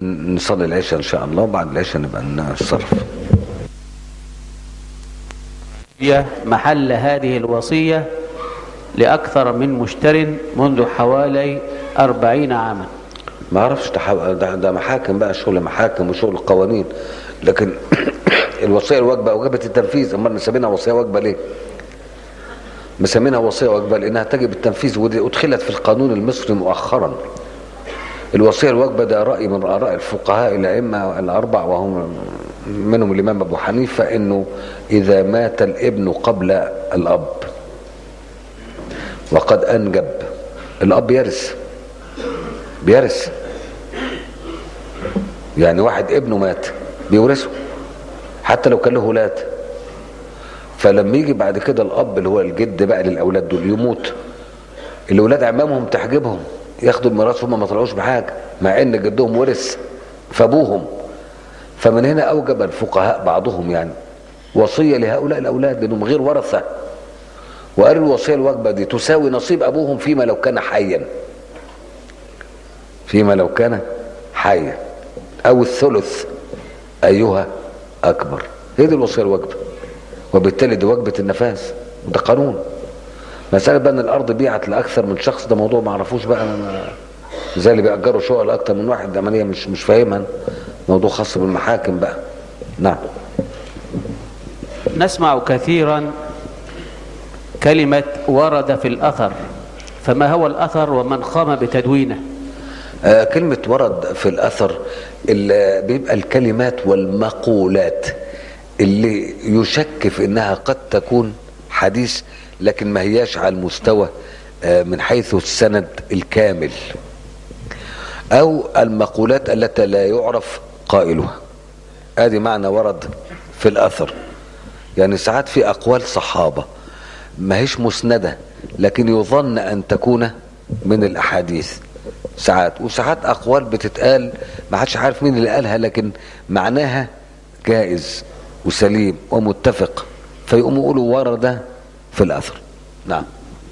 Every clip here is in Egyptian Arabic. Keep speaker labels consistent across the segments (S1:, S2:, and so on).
S1: نصلي العشاء ان شاء الله وبعد العشاء نبقى نصرف
S2: هي محل هذه الوصية لأكثر من مشتر منذ حوالي أربعين عاما
S1: ما اعرفش ده, ده, ده محاكم بقى شغل محاكم وشغل قوانين لكن الوصيه الواجبه وجبت التنفيذ امال مسمينها وصيه واجبه ليه؟ مسمينها وصيه واجبه لانها تجب التنفيذ ودي ادخلت في القانون المصري مؤخرا الوصيه الواجبه ده راي من اراء الفقهاء الائمه الاربع وهم منهم الامام ابو حنيفه انه اذا مات الابن قبل الاب وقد انجب الاب يرث بيرث يعني واحد ابنه مات بيورثه حتى لو كان له ولاد فلما يجي بعد كده الاب اللي هو الجد بقى للاولاد دول يموت الاولاد عمامهم تحجبهم ياخدوا الميراث هم ما طلعوش بحاجه مع ان جدهم ورث فابوهم فمن هنا اوجب الفقهاء بعضهم يعني وصيه لهؤلاء الاولاد لانهم غير ورثه وقالوا الوصيه الواجبه دي تساوي نصيب ابوهم فيما لو كان حيا فيما لو كان حيا او الثلث ايها اكبر هي دي الوصيه الواجبه وبالتالي دي وجبه النفاذ وده قانون مساله بقى ان الارض بيعت لاكثر من شخص ده موضوع ما اعرفوش بقى انا زي اللي بيأجروا شقق لاكثر من واحد ده عمليه مش مش فاهمها موضوع خاص بالمحاكم بقى نعم
S2: نسمع كثيرا كلمة ورد في الأثر فما هو الأثر ومن قام بتدوينه
S1: آه كلمة ورد في الأثر اللي بيبقى الكلمات والمقولات اللي يشك في انها قد تكون حديث لكن ما هياش على المستوى آه من حيث السند الكامل او المقولات التي لا يعرف قائلها ادي معنى ورد في الاثر يعني ساعات في اقوال صحابه ما هيش مسنده لكن يظن ان تكون من الاحاديث ساعات وساعات اقوال بتتقال ما حدش عارف مين اللي قالها لكن معناها جائز وسليم ومتفق فيقوموا يقولوا ورد في الاثر نعم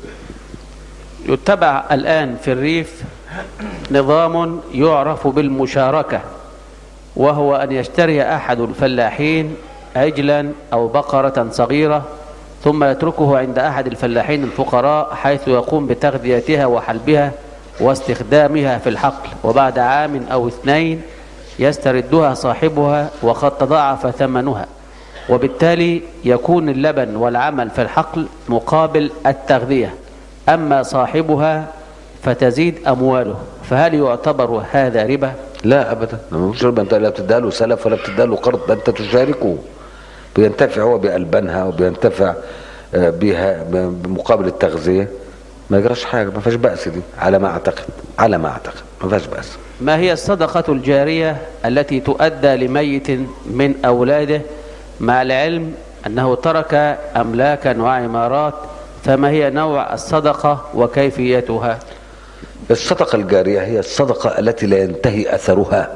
S2: يتبع الآن في الريف نظام يعرف بالمشاركة وهو أن يشتري أحد الفلاحين عجلا أو بقرة صغيرة ثم يتركه عند أحد الفلاحين الفقراء حيث يقوم بتغذيتها وحلبها واستخدامها في الحقل وبعد عام أو اثنين يستردها صاحبها وقد تضاعف ثمنها وبالتالي يكون اللبن والعمل في الحقل مقابل التغذية أما صاحبها فتزيد أمواله فهل يعتبر هذا ربا؟
S1: لا ابدا مش ربا انت لا بتديها له سلف ولا بتديها له قرض ده انت تشاركه بينتفع هو بألبانها وبينتفع بها بمقابل التغذية ما يجراش حاجة ما فيهاش بأس دي على ما أعتقد على ما أعتقد ما فيهاش بأس
S2: ما هي الصدقة الجارية التي تؤدى لميت من أولاده مع العلم أنه ترك أملاكا وعمارات فما هي نوع الصدقة وكيفيتها
S1: الصدقة الجارية هي الصدقة التي لا ينتهي أثرها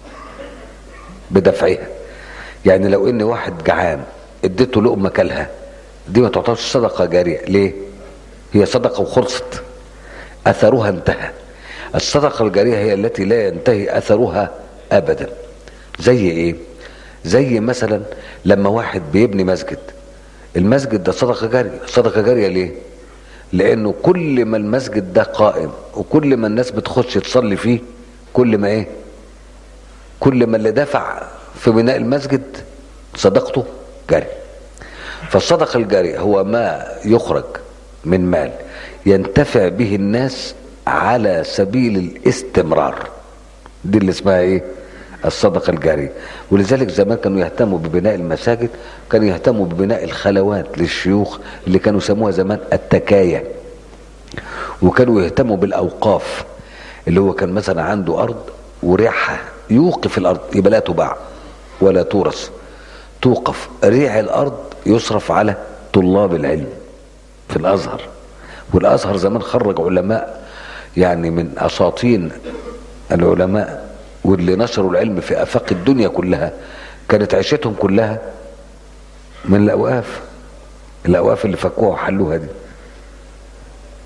S1: بدفعها يعني لو ان واحد جعان اديته لقمه كلها دي ما تعتبرش صدقه جاريه ليه هي صدقه وخلصت اثرها انتهى الصدقه الجاريه هي التي لا ينتهي اثرها ابدا زي ايه زي مثلا لما واحد بيبني مسجد المسجد ده صدقه جاريه صدقه جاريه ليه لانه كل ما المسجد ده قائم وكل ما الناس بتخش تصلي فيه كل ما ايه كل ما اللي دفع في بناء المسجد صدقته جاري فالصدقه الجاريه هو ما يخرج من مال ينتفع به الناس على سبيل الاستمرار دي اللي اسمها ايه الصدقة الجارية ولذلك زمان كانوا يهتموا ببناء المساجد كانوا يهتموا ببناء الخلوات للشيوخ اللي كانوا يسموها زمان التكايا وكانوا يهتموا بالأوقاف اللي هو كان مثلا عنده أرض وريحها يوقف الأرض يبقى لا تباع ولا تورث توقف ريع الأرض يصرف على طلاب العلم في الأزهر والأزهر زمان خرج علماء يعني من أساطين العلماء واللي نشروا العلم في آفاق الدنيا كلها كانت عيشتهم كلها من الأوقاف الأوقاف اللي فكوها وحلوها دي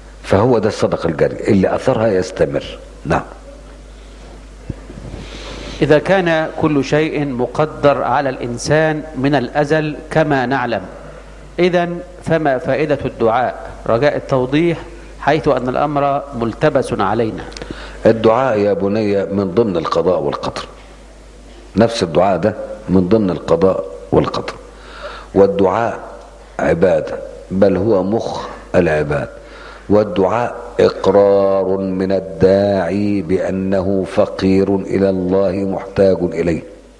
S1: فهو ده الصدقة الجارية اللي أثرها يستمر نعم
S2: إذا كان كل شيء مقدر على الإنسان من الأزل كما نعلم إذا فما فائدة الدعاء رجاء التوضيح حيث أن الأمر ملتبس علينا
S1: الدعاء يا بني من ضمن القضاء والقدر نفس الدعاء ده من ضمن القضاء والقدر والدعاء عبادة بل هو مخ العباد والدعاء إقرار من الداعي بأنه فقير إلى الله محتاج إليه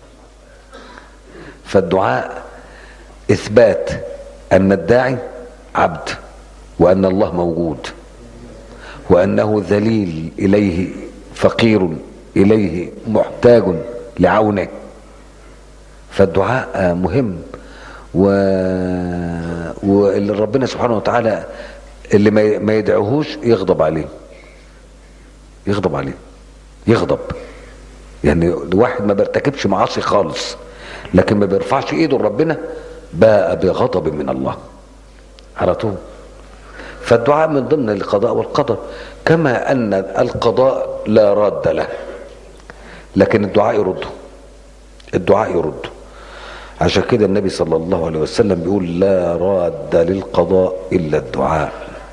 S1: فالدعاء إثبات أن الداعي عبد وأن الله موجود وأنه ذليل إليه فقير إليه محتاج لعونه فالدعاء مهم و... واللي ربنا سبحانه وتعالى اللي ما ما يدعوهوش يغضب عليه يغضب عليه يغضب يعني واحد ما بيرتكبش معاصي خالص لكن ما بيرفعش ايده لربنا باء بغضب من الله على طول فالدعاء من ضمن القضاء والقدر كما ان القضاء لا راد له لكن الدعاء يرده الدعاء يرده عشان كده النبي صلى الله عليه وسلم بيقول لا راد للقضاء الا الدعاء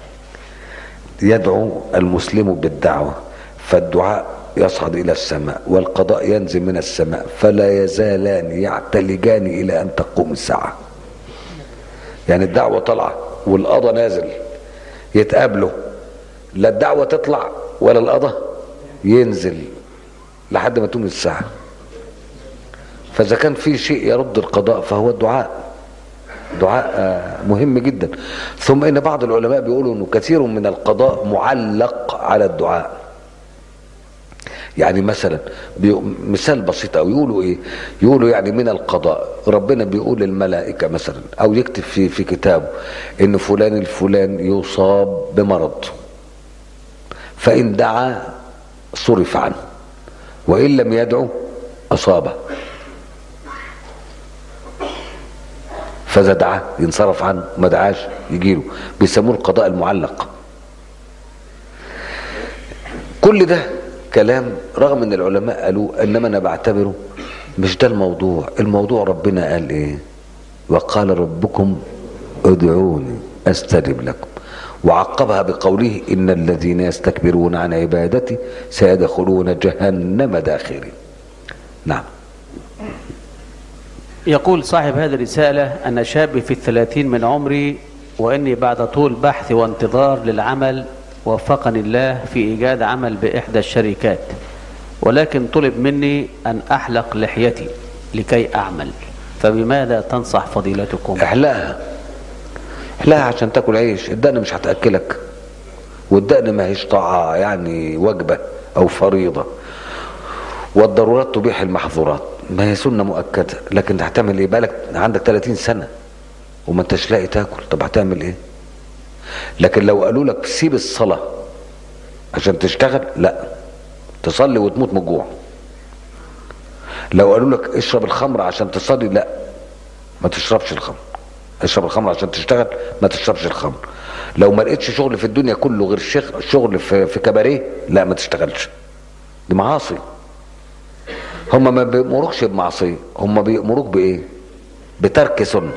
S1: يدعو المسلم بالدعوه فالدعاء يصعد الى السماء والقضاء ينزل من السماء فلا يزالان يعتلجان الى ان تقوم الساعه يعني الدعوه طالعه والقضاء نازل يتقابلوا لا الدعوه تطلع ولا القضاء ينزل لحد ما تقوم الساعه فاذا كان في شيء يرد القضاء فهو الدعاء دعاء مهم جدا ثم ان بعض العلماء بيقولوا انه كثير من القضاء معلق على الدعاء يعني مثلا مثال بسيط او يقولوا ايه يقولوا يعني من القضاء ربنا بيقول للملائكه مثلا او يكتب في في كتابه ان فلان الفلان يصاب بمرض فان دعا صرف عنه وان لم يدعو اصابه فاذا دعا ينصرف عنه ما دعاش يجيله بيسموه القضاء المعلق كل ده كلام رغم ان العلماء قالوا انما انا بعتبره مش ده الموضوع الموضوع ربنا قال ايه وقال ربكم ادعوني استجب لكم وعقبها بقوله ان الذين يستكبرون عن عبادتي سيدخلون جهنم داخرين نعم
S2: يقول صاحب هذه الرسالة أنا شاب في الثلاثين من عمري وإني بعد طول بحث وانتظار للعمل وفقني الله في إيجاد عمل بإحدى الشركات ولكن طلب مني أن أحلق لحيتي لكي أعمل فبماذا تنصح فضيلتكم
S1: احلقها احلقها عشان تاكل عيش الدقن مش هتاكلك والدقن ما هيش طاعه يعني وجبه او فريضه والضرورات تبيح المحظورات ما هي سنه مؤكده لكن هتعمل ايه بالك عندك 30 سنه وما انتش لاقي تاكل طب هتعمل ايه لكن لو قالوا لك سيب الصلاه عشان تشتغل لا تصلي وتموت من الجوع لو قالوا لك اشرب الخمر عشان تصلي لا ما تشربش الخمر اشرب الخمر عشان تشتغل ما تشربش الخمر لو ما لقيتش شغل في الدنيا كله غير شيخ شغل في, في كباريه لا ما تشتغلش دي معاصي هم ما بيأمروكش بمعصية هم بيأمروك بإيه بترك سنة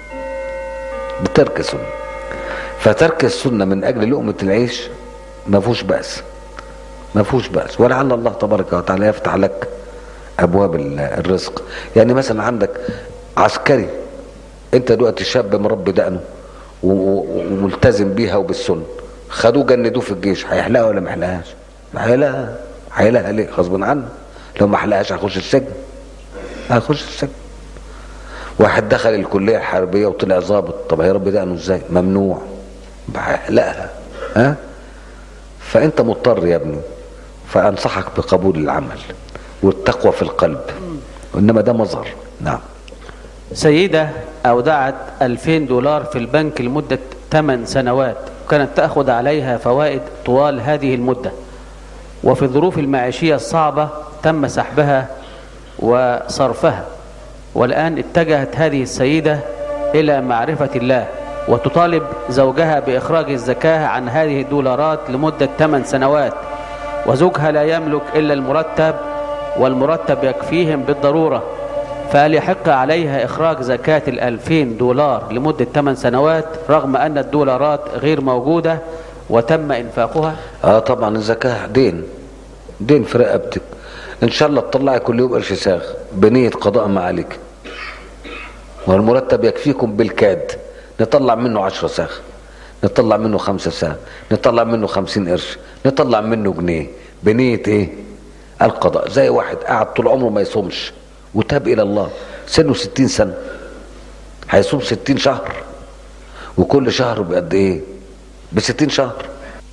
S1: بترك سنة فترك السنة من أجل لقمة العيش ما فيهوش بأس ما فيهوش بأس ولعل الله تبارك وتعالى يفتح لك أبواب الرزق يعني مثلا عندك عسكري أنت دلوقتي شاب مربي دقنه وملتزم بيها وبالسنة خدوه جندوه في الجيش هيحلقها ولا ما يحلقهاش؟ هيحلقها هيحلقها ليه؟ غصب عنه لو ما حلقهاش هيخش السجن هيخش السجن واحد دخل الكليه الحربيه وطلع ظابط طب هيربي دقنه ازاي ممنوع هيحلقها ها فانت مضطر يا ابني فانصحك بقبول العمل والتقوى في القلب وانما ده مظهر نعم
S2: سيدة أودعت 2000 دولار في البنك لمدة 8 سنوات وكانت تأخذ عليها فوائد طوال هذه المدة وفي الظروف المعيشية الصعبة تم سحبها وصرفها والآن اتجهت هذه السيدة إلى معرفة الله وتطالب زوجها بإخراج الزكاة عن هذه الدولارات لمدة 8 سنوات وزوجها لا يملك إلا المرتب والمرتب يكفيهم بالضرورة فهل يحق عليها إخراج زكاة الألفين دولار لمدة 8 سنوات رغم أن الدولارات غير موجودة وتم إنفاقها
S1: اه طبعا الزكاة دين دين في رقبتك ان شاء الله تطلعي كل يوم قرش ساغ بنية قضاء ما عليك والمرتب يكفيكم بالكاد نطلع منه عشرة ساغ نطلع منه خمسة ساغ نطلع منه خمسين قرش نطلع منه جنيه بنية ايه القضاء زي واحد قاعد طول عمره ما يصومش وتاب الى الله سنه ستين سنة هيصوم ستين شهر وكل شهر بقد ايه بستين شهر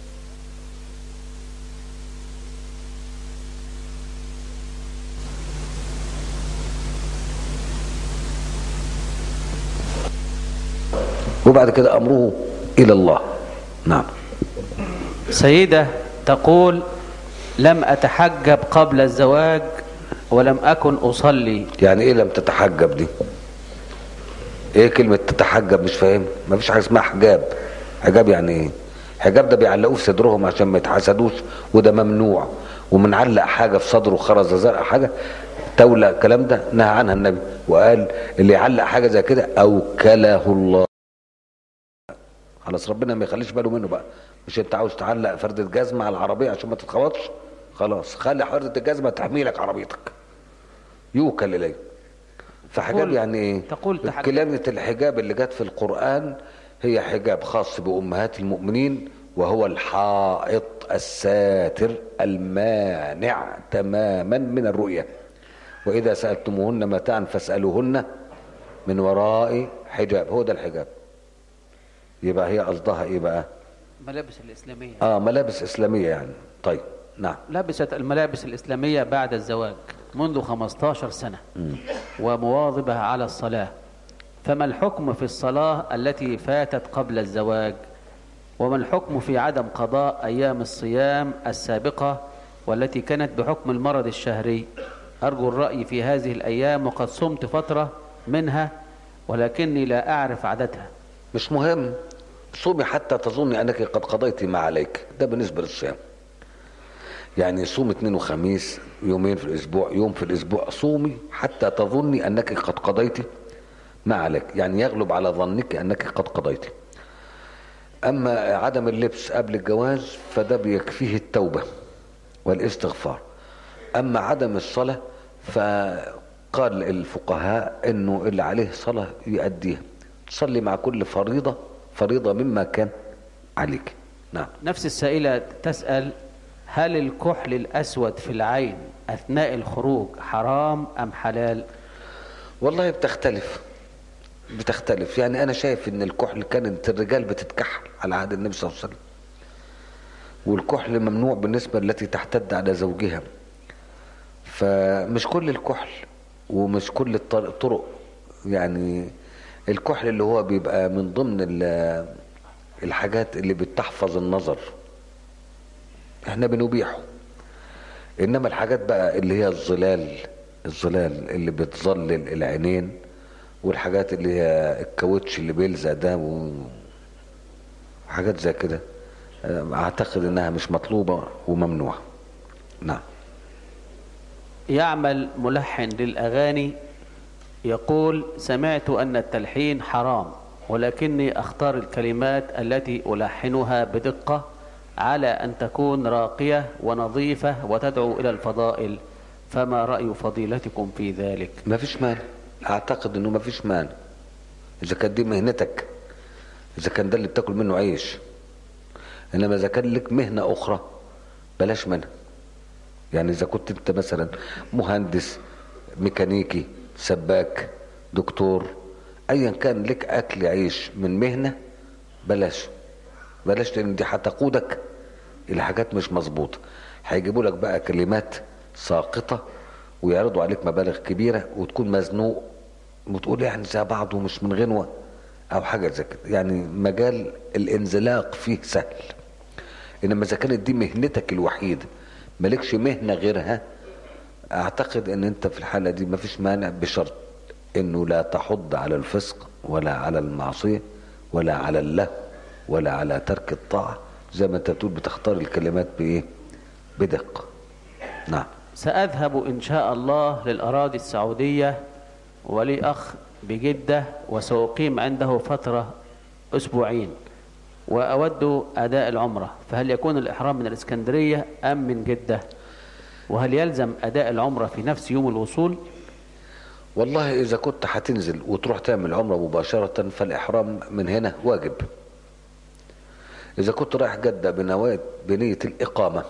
S1: وبعد كده امره الى الله نعم
S2: سيدة تقول لم أتحجب قبل الزواج ولم أكن أصلي
S1: يعني ايه لم تتحجب دي ايه كلمة تتحجب مش فاهم ما فيش حاجة اسمها حجاب حجاب يعني ايه حجاب ده بيعلقوه في صدرهم عشان ما يتحسدوش وده ممنوع ومنعلق حاجة في صدره خرزة زرقاء حاجة تولى الكلام ده نهى عنها النبي وقال اللي يعلق حاجة زي كده أوكله الله خلاص ربنا ما يخليش باله منه بقى مش انت عاوز تعلق فردة جزمة على العربية عشان ما تتخبطش خلاص خلي فردة الجزمة تحميلك عربيتك يوكل إليه فحجاب
S2: تقول-
S1: يعني ايه
S2: تقول تحجب.
S1: كلمة الحجاب اللي جت في القرآن هي حجاب خاص بأمهات المؤمنين وهو الحائط الساتر المانع تماما من الرؤية وإذا سألتموهن متاعا فاسألوهن من وراء حجاب هو ده الحجاب يبقى هي قصدها ايه بقى
S2: ملابس الإسلامية
S1: اه ملابس اسلاميه يعني طيب نعم
S2: لبست الملابس الإسلامية بعد الزواج منذ 15 سنة ومواظبة على الصلاة فما الحكم في الصلاة التي فاتت قبل الزواج وما الحكم في عدم قضاء أيام الصيام السابقة والتي كانت بحكم المرض الشهري أرجو الرأي في هذه الأيام وقد صمت فترة منها ولكني لا أعرف عددها
S1: مش مهم صومي حتى تظني انك قد قضيت ما عليك ده بالنسبه للصيام يعني صوم اثنين وخميس يومين في الاسبوع يوم في الاسبوع صومي حتى تظني انك قد قضيت ما عليك يعني يغلب على ظنك انك قد قضيت اما عدم اللبس قبل الجواز فده بيكفيه التوبه والاستغفار اما عدم الصلاه فقال الفقهاء انه اللي عليه صلاه يؤديها تصلي مع كل فريضه فريضه مما كان عليك نعم
S2: نفس السائلة تسأل هل الكحل الأسود في العين أثناء الخروج حرام أم حلال
S1: والله بتختلف بتختلف يعني انا شايف ان الكحل كانت الرجال بتتكحل على عهد النبي صلى الله عليه وسلم والكحل ممنوع بالنسبه التي تحتد على زوجها فمش كل الكحل ومش كل الطر- الطرق يعني الكحل اللي هو بيبقى من ضمن ال- الحاجات اللي بتحفظ النظر احنا بنبيحه انما الحاجات بقى اللي هي الظلال الظلال اللي بتظلل العينين والحاجات اللي هي الكاوتش اللي بيلزق ده و- وحاجات زي كده اه، اعتقد انها مش مطلوبه وممنوعه نعم
S2: يعمل ملحن للأغاني يقول سمعت أن التلحين حرام ولكني أختار الكلمات التي ألحنها بدقة على أن تكون راقية ونظيفة وتدعو إلى الفضائل فما رأي فضيلتكم في ذلك
S1: ما فيش مانع اعتقد انه ما فيش مانع اذا كانت دي مهنتك اذا كان ده اللي بتاكل منه عيش انما اذا كان لك مهنه اخرى بلاش منها يعني اذا كنت انت مثلا مهندس ميكانيكي سباك دكتور ايا كان لك اكل عيش من مهنه بلاش بلاش لان دي هتقودك الى حاجات مش مظبوطه هيجيبوا لك بقى كلمات ساقطه ويعرضوا عليك مبالغ كبيره وتكون مزنوق وتقول يعني زي بعض ومش من غنوه او حاجه زي كده يعني مجال الانزلاق فيه سهل انما اذا كانت دي مهنتك الوحيده مالكش مهنه غيرها اعتقد ان انت في الحاله دي مفيش مانع بشرط انه لا تحض على الفسق ولا على المعصيه ولا على اللهو ولا على ترك الطاعه زي ما انت بتقول بتختار الكلمات بايه بدقه نعم
S2: سأذهب إن شاء الله للأراضي السعودية ولي أخ بجدة وسأقيم عنده فترة أسبوعين وأود أداء العمرة فهل يكون الإحرام من الإسكندرية أم من جدة وهل يلزم أداء العمرة في نفس يوم الوصول
S1: والله إذا كنت هتنزل وتروح تعمل عمرة مباشرة فالإحرام من هنا واجب إذا كنت رايح جدة بنواة بنية الإقامة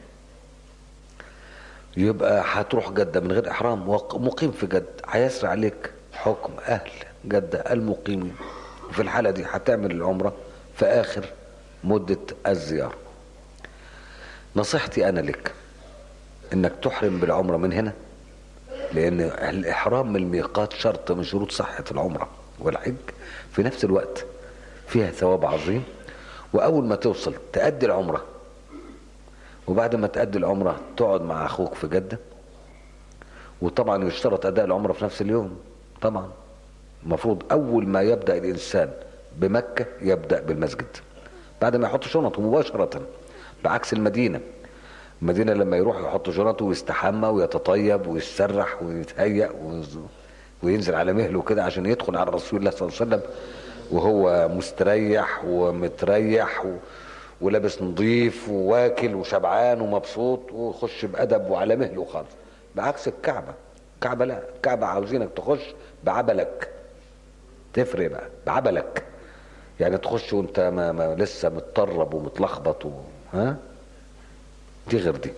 S1: يبقى هتروح جدة من غير إحرام ومقيم في جدة هيسرع عليك حكم أهل جدة المقيمين وفي الحالة دي هتعمل العمرة في آخر مدة الزيارة نصيحتي أنا لك إنك تحرم بالعمرة من هنا لأن الإحرام من الميقات شرط من شروط صحة العمرة والحج في نفس الوقت فيها ثواب عظيم وأول ما توصل تأدي العمرة وبعد ما تأدي العمرة تقعد مع أخوك في جدة وطبعا يشترط أداء العمرة في نفس اليوم طبعا المفروض أول ما يبدأ الإنسان بمكة يبدأ بالمسجد بعد ما يحط شنطه مباشرة بعكس المدينة المدينة لما يروح يحط شنطه ويستحمى ويتطيب ويتسرح ويتهيأ وينزل على مهله كده عشان يدخل على رسول الله صلى الله عليه وسلم وهو مستريح ومتريح و... ولابس نظيف وواكل وشبعان ومبسوط ويخش بأدب وعلى مهله خالص بعكس الكعبة الكعبة لا الكعبة عاوزينك تخش بعبلك تفرق بقى بعبلك يعني تخش وانت ما, ما لسه متطرب ومتلخبط و... ها دي غير دي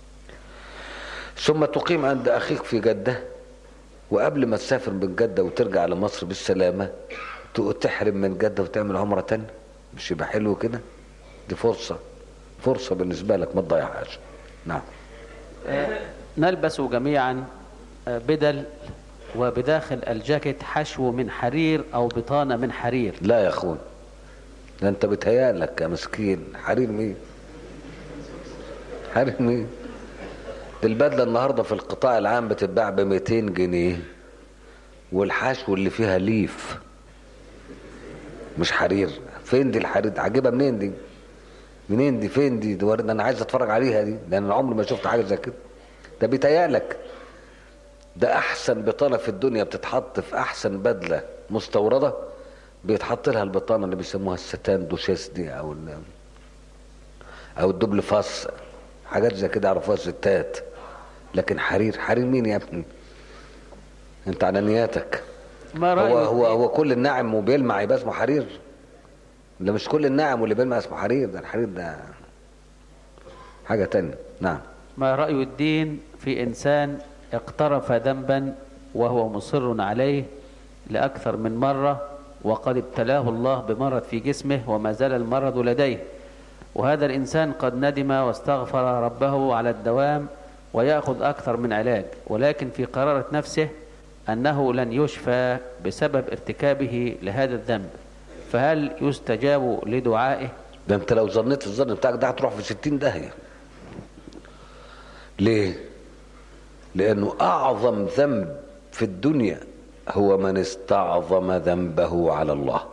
S1: ثم تقيم عند اخيك في جدة وقبل ما تسافر من جدة وترجع لمصر بالسلامة تحرم من جدة وتعمل عمرة تانية مش يبقى حلو كده دي فرصة فرصة بالنسبة لك ما تضيعهاش نعم
S2: آه نلبس جميعا بدل وبداخل الجاكيت حشو من حرير او بطانة من حرير
S1: لا يا اخوي ده انت بتهيألك يا مسكين حرير مين حرير مين دي البدلة النهاردة في القطاع العام بتتباع ب 200 جنيه والحشو اللي فيها ليف مش حرير فين دي الحرير عجيبة منين دي منين دي فين دي, دي انا عايز اتفرج عليها دي لان انا عمري ما شفت حاجة زي كده ده بيتهيألك ده احسن بطانه في الدنيا بتتحط في احسن بدله مستورده بيتحط لها البطانه اللي بيسموها الستان دوشيس دي او او الدبل فاس حاجات زي كده يعرفوها الستات لكن حرير حرير مين يا ابني انت على نياتك
S2: ما
S1: هو
S2: رأيك
S1: هو هو كل الناعم وبيلمع يبقى اسمه حرير ده مش كل الناعم واللي بيلمع اسمه حرير ده الحرير ده حاجه تانية نعم
S2: ما رأي الدين في إنسان اقترف ذنبا وهو مصر عليه لأكثر من مرة وقد ابتلاه الله بمرض في جسمه وما زال المرض لديه وهذا الإنسان قد ندم واستغفر ربه على الدوام ويأخذ أكثر من علاج ولكن في قرارة نفسه أنه لن يشفى بسبب ارتكابه لهذا الذنب فهل يستجاب لدعائه
S1: ده انت لو ظنيت الظن بتاعك ده هتروح في ستين داهية ليه لانه اعظم ذنب في الدنيا هو من استعظم ذنبه على الله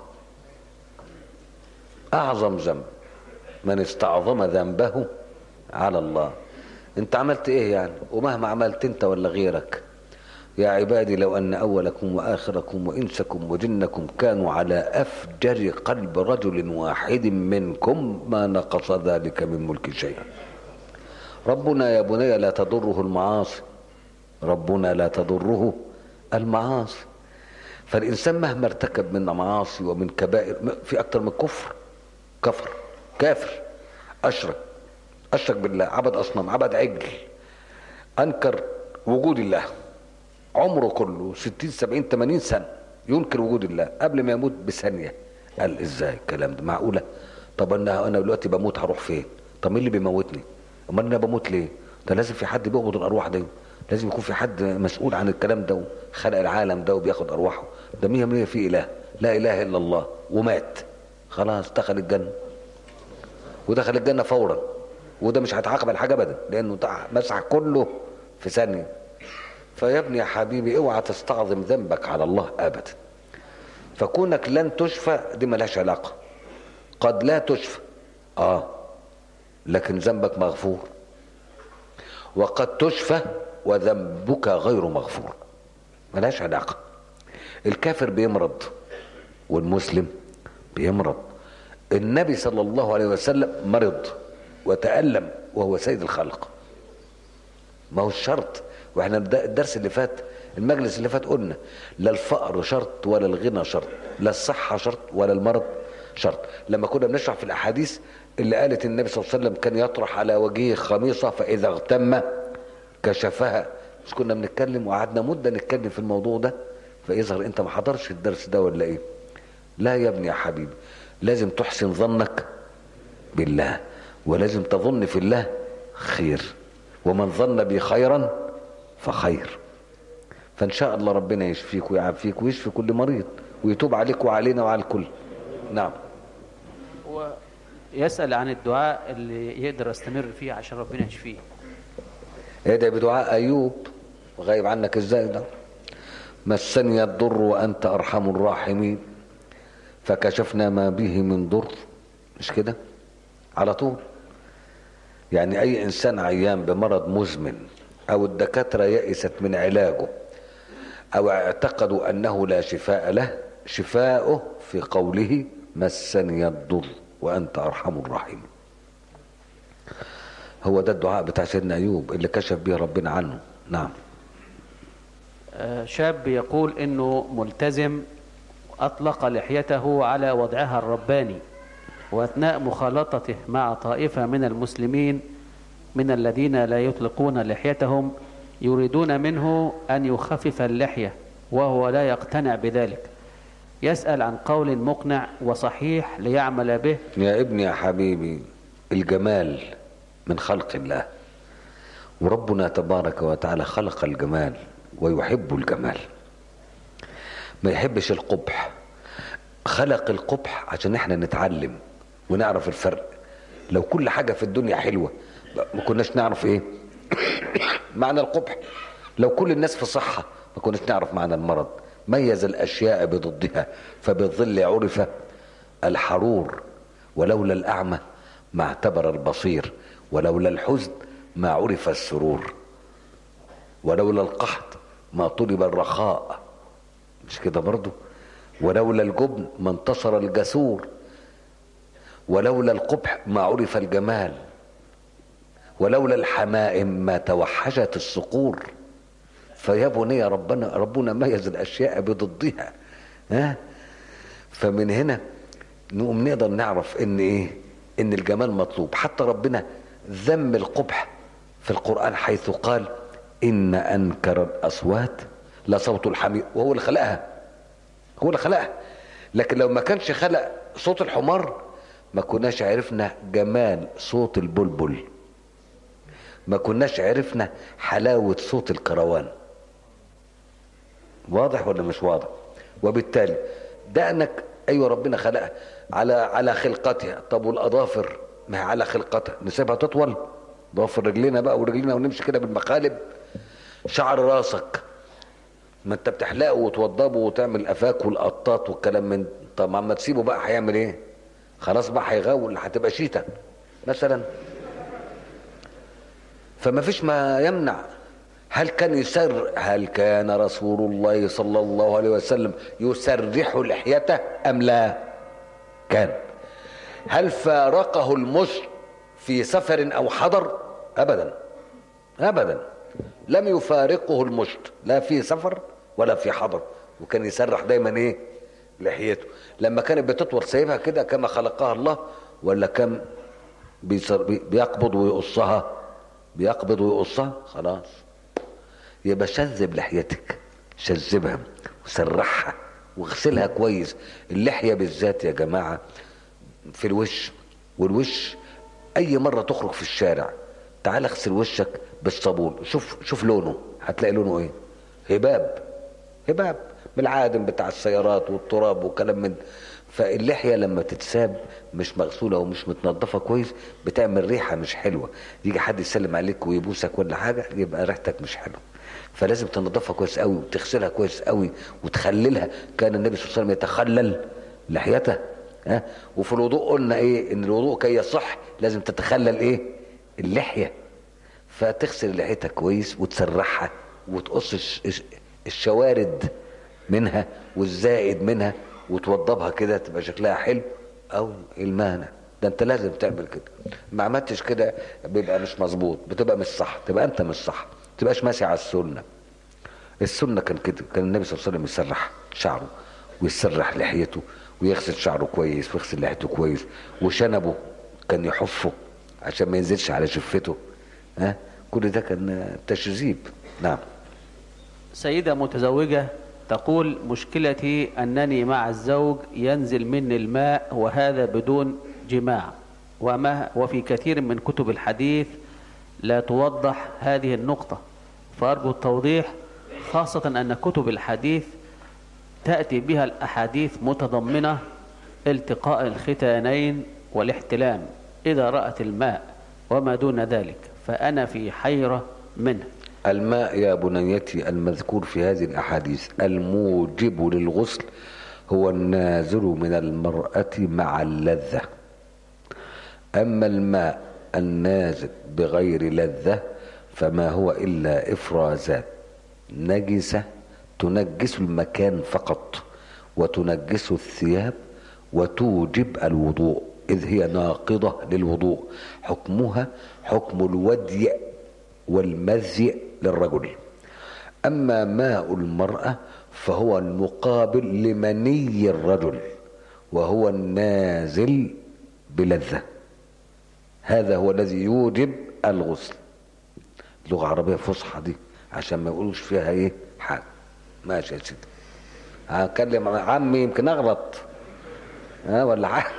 S1: اعظم ذنب من استعظم ذنبه على الله انت عملت ايه يعني ومهما عملت انت ولا غيرك يا عبادي لو ان اولكم واخركم وانسكم وجنكم كانوا على افجر قلب رجل واحد منكم ما نقص ذلك من ملك شيئا ربنا يا بني لا تضره المعاصي ربنا لا تضره المعاصي فالإنسان مهما ارتكب من معاصي ومن كبائر في أكتر من كفر كفر كافر أشرك أشرك بالله عبد أصنام عبد عجل أنكر وجود الله عمره كله ستين سبعين ثمانين سنة ينكر وجود الله قبل ما يموت بثانية قال ازاي الكلام ده معقولة طب انا انا دلوقتي بموت هروح فين طب مين اللي بيموتني امال انا بموت ليه ده لازم في حد بيقبض الارواح دي لازم يكون في حد مسؤول عن الكلام ده وخلق العالم ده وبياخد ارواحه ده مية مية في اله لا اله الا الله ومات خلاص دخل الجنة ودخل الجنة فورا وده مش هيتعاقب على حاجة ابدا لانه مسح كله في ثانية فيا ابني يا حبيبي اوعى تستعظم ذنبك على الله ابدا فكونك لن تشفى دي ملهاش علاقة قد لا تشفى اه لكن ذنبك مغفور وقد تشفى وذنبك غير مغفور ملهاش علاقة الكافر بيمرض والمسلم بيمرض النبي صلى الله عليه وسلم مرض وتألم وهو سيد الخلق ما هو الشرط واحنا الدرس اللي فات المجلس اللي فات قلنا لا الفقر شرط ولا الغنى شرط لا الصحة شرط ولا المرض شرط لما كنا بنشرح في الأحاديث اللي قالت النبي صلى الله عليه وسلم كان يطرح على وجهه خميصة فإذا اغتم كشفها مش كنا بنتكلم وقعدنا مدة نتكلم في الموضوع ده فيظهر انت ما حضرش الدرس ده ولا ايه لا يا ابني يا حبيبي لازم تحسن ظنك بالله ولازم تظن في الله خير ومن ظن بي خيرا فخير فان شاء الله ربنا يشفيك ويعافيك ويشفي كل مريض ويتوب عليك وعلينا وعلى الكل نعم
S2: هو يسأل عن الدعاء اللي يقدر استمر فيه عشان ربنا يشفيه
S1: ادعي بدعاء ايوب غايب عنك ازاي ده مسني الضر وانت ارحم الراحمين فكشفنا ما به من ضر مش كده على طول يعني اي انسان عيان بمرض مزمن او الدكاتره يئست من علاجه او اعتقدوا انه لا شفاء له شفاؤه في قوله مسني الضر وانت ارحم الراحمين هو ده الدعاء بتاع سيدنا ايوب اللي كشف به ربنا عنه نعم
S2: آه، شاب يقول انه ملتزم اطلق لحيته على وضعها الرباني واثناء مخالطته مع طائفه من المسلمين من الذين لا يطلقون لحيتهم يريدون منه ان يخفف اللحيه وهو لا يقتنع بذلك يسال عن قول مقنع وصحيح ليعمل به
S1: يا ابني يا حبيبي الجمال من خلق الله وربنا تبارك وتعالى خلق الجمال ويحب الجمال ما يحبش القبح خلق القبح عشان احنا نتعلم ونعرف الفرق لو كل حاجة في الدنيا حلوة ما كناش نعرف ايه معنى القبح لو كل الناس في صحة ما كناش نعرف معنى المرض ميز الأشياء بضدها فبالظل عرف الحرور ولولا الأعمى ما اعتبر البصير ولولا الحزن ما عرف السرور ولولا القحط ما طلب الرخاء مش كده برضو ولولا الجبن ما انتصر الجسور ولولا القبح ما عرف الجمال ولولا الحمائم ما توحشت الصقور فيا بني ربنا ربنا ميز الاشياء بضدها ها فمن هنا نقوم نقدر نعرف ان ايه ان الجمال مطلوب حتى ربنا ذم القبح في القران حيث قال ان انكر الاصوات لصوت الحمير وهو اللي خلقها هو اللي خلقها لكن لو ما كانش خلق صوت الحمار ما كناش عرفنا جمال صوت البلبل ما كناش عرفنا حلاوة صوت الكروان واضح ولا مش واضح وبالتالي دقنك ايوه ربنا خلقها على على خلقتها طب والاظافر ما هي على خلقتها نسيبها تطول ضوافر رجلينا بقى ورجلينا ونمشي كده بالمقالب شعر راسك ما انت بتحلقه وتوضبه وتعمل افاك والقطاط والكلام من طب ما تسيبه بقى هيعمل ايه خلاص بقى هيغول هتبقى شيتا مثلا فما فيش ما يمنع هل كان يسر هل كان رسول الله صلى الله عليه وسلم يسرح لحيته ام لا كان هل فارقه المشط في سفر او حضر ابدا ابدا لم يفارقه المشط لا في سفر ولا في حضر وكان يسرح دايما ايه لحيته لما كانت بتطول سايبها كده كما خلقها الله ولا كان بيقبض ويقصها بيقبض ويقصها خلاص يبقى شذب لحيتك شذبها وسرحها واغسلها كويس اللحيه بالذات يا جماعه في الوش والوش اي مره تخرج في الشارع تعال اغسل وشك بالصابون شوف شوف لونه هتلاقي لونه ايه هباب هباب بالعادم بتاع السيارات والتراب وكلام من فاللحيه لما تتساب مش مغسوله ومش متنظفه كويس بتعمل ريحه مش حلوه يجي حد يسلم عليك ويبوسك ولا حاجه يبقى ريحتك مش حلوه فلازم تنظفها كويس قوي وتغسلها كويس قوي وتخللها كان النبي صلى الله عليه وسلم يتخلل لحيته ها وفي الوضوء قلنا ايه ان الوضوء كي يصح لازم تتخلل ايه اللحيه فتغسل لحيتها كويس وتسرحها وتقص الش- الش- الشوارد منها والزائد منها وتوضبها كده تبقى شكلها حلو او المانع ده انت لازم تعمل كده ما عملتش كده بيبقى مش مظبوط بتبقى مش صح تبقى انت مش صح تبقاش ماشي على السنه السنه كان كده كان النبي صلى الله عليه وسلم يسرح شعره ويسرح لحيته ويغسل شعره كويس ويغسل لحيته كويس وشنبه كان يحفه عشان ما ينزلش على شفته ها كل ده كان تشذيب نعم
S2: سيدة متزوجة تقول مشكلتي أنني مع الزوج ينزل مني الماء وهذا بدون جماع وما وفي كثير من كتب الحديث لا توضح هذه النقطة فأرجو التوضيح خاصة أن كتب الحديث تأتي بها الأحاديث متضمنة التقاء الختانين والاحتلام إذا رأت الماء وما دون ذلك فأنا في حيرة منه
S1: الماء يا بنيتي المذكور في هذه الأحاديث الموجب للغسل هو النازل من المرأة مع اللذة أما الماء النازل بغير لذة فما هو إلا إفرازات نجسة تنجس المكان فقط وتنجس الثياب وتوجب الوضوء إذ هي ناقضة للوضوء حكمها حكم الودي والمذي للرجل أما ماء المرأة فهو المقابل لمني الرجل وهو النازل بلذة هذا هو الذي يوجب الغسل لغة عربية فصحى دي عشان ما يقولوش فيها ايه حاجة ماشي يا سيدي هكلم عمي يمكن اغلط ها ولا حاجة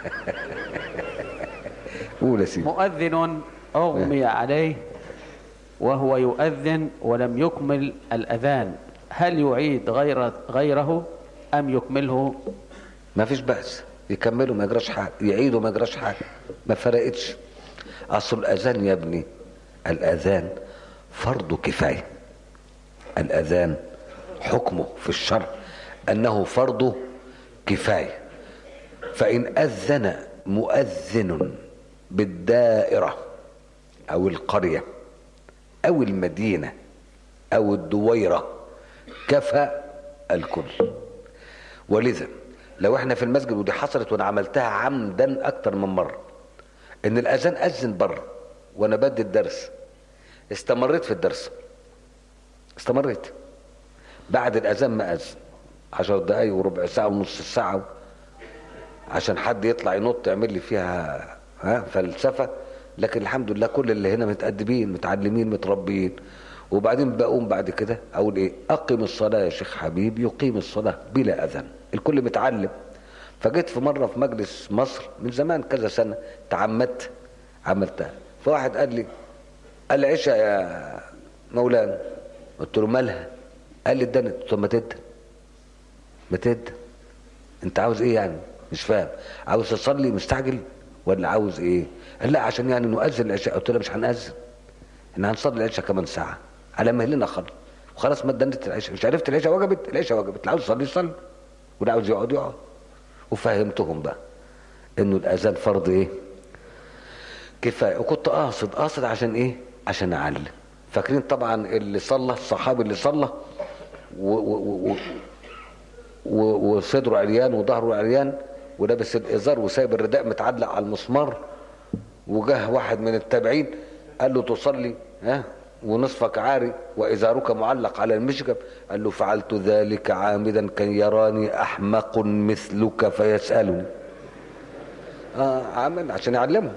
S1: قول يا سيدي
S2: مؤذن أغمي عليه وهو يؤذن ولم يكمل الأذان هل يعيد غير غيره أم يكمله
S1: ما فيش بأس يكملوا ما يجراش حاجة يعيدوا ما يجراش حاجة ما فرقتش أصل الأذان يا ابني الأذان فرض كفاية الأذان حكمه في الشرع أنه فرض كفاية فإن أذن مؤذن بالدائرة أو القرية أو المدينة أو الدويرة كفى الكل ولذا لو احنا في المسجد ودي حصلت وانا عملتها عمدا اكتر من مره ان الاذان اذن بره وانا بدي الدرس استمريت في الدرس استمريت بعد الاذان ما اذن عشر دقايق وربع ساعه ونص ساعه عشان حد يطلع ينط يعمل لي فيها ها فلسفه لكن الحمد لله كل اللي هنا متأدبين متعلمين متربيين وبعدين بقوم بعد كده اقول ايه اقم الصلاه يا شيخ حبيب يقيم الصلاه بلا اذان الكل متعلم فجيت في مره في مجلس مصر من زمان كذا سنه تعمدت عملتها فواحد قال لي العشاء يا مولانا قلت له مالها قال لي اداني قلت له ما تدن ما تدن انت عاوز ايه يعني مش فاهم عاوز تصلي مستعجل ولا عاوز ايه قال لا عشان يعني نؤذن العشاء قلت له مش هنأذن احنا هنصلي العشاء كمان ساعه على مهلنا خالص وخلاص ما اتدنت العشاء مش عرفت العشاء وجبت العشاء وجبت اللي عاوز يصلي يصلي واللي عاوز يقعد يقعد وفهمتهم بقى انه الاذان فرض ايه كفايه وكنت قاصد قاصد عشان ايه عشان اعلم فاكرين طبعا اللي صلى الصحابي اللي صلى و و و و وصدره عريان وظهره عريان ولابس الازار وسايب الرداء متعلق على المسمار وجاه واحد من التابعين قال له تصلي ها ونصفك عاري وازارك معلق على المشجب قال له فعلت ذلك عامدا كي يراني احمق مثلك فيسالني اه عامل عشان يعلمه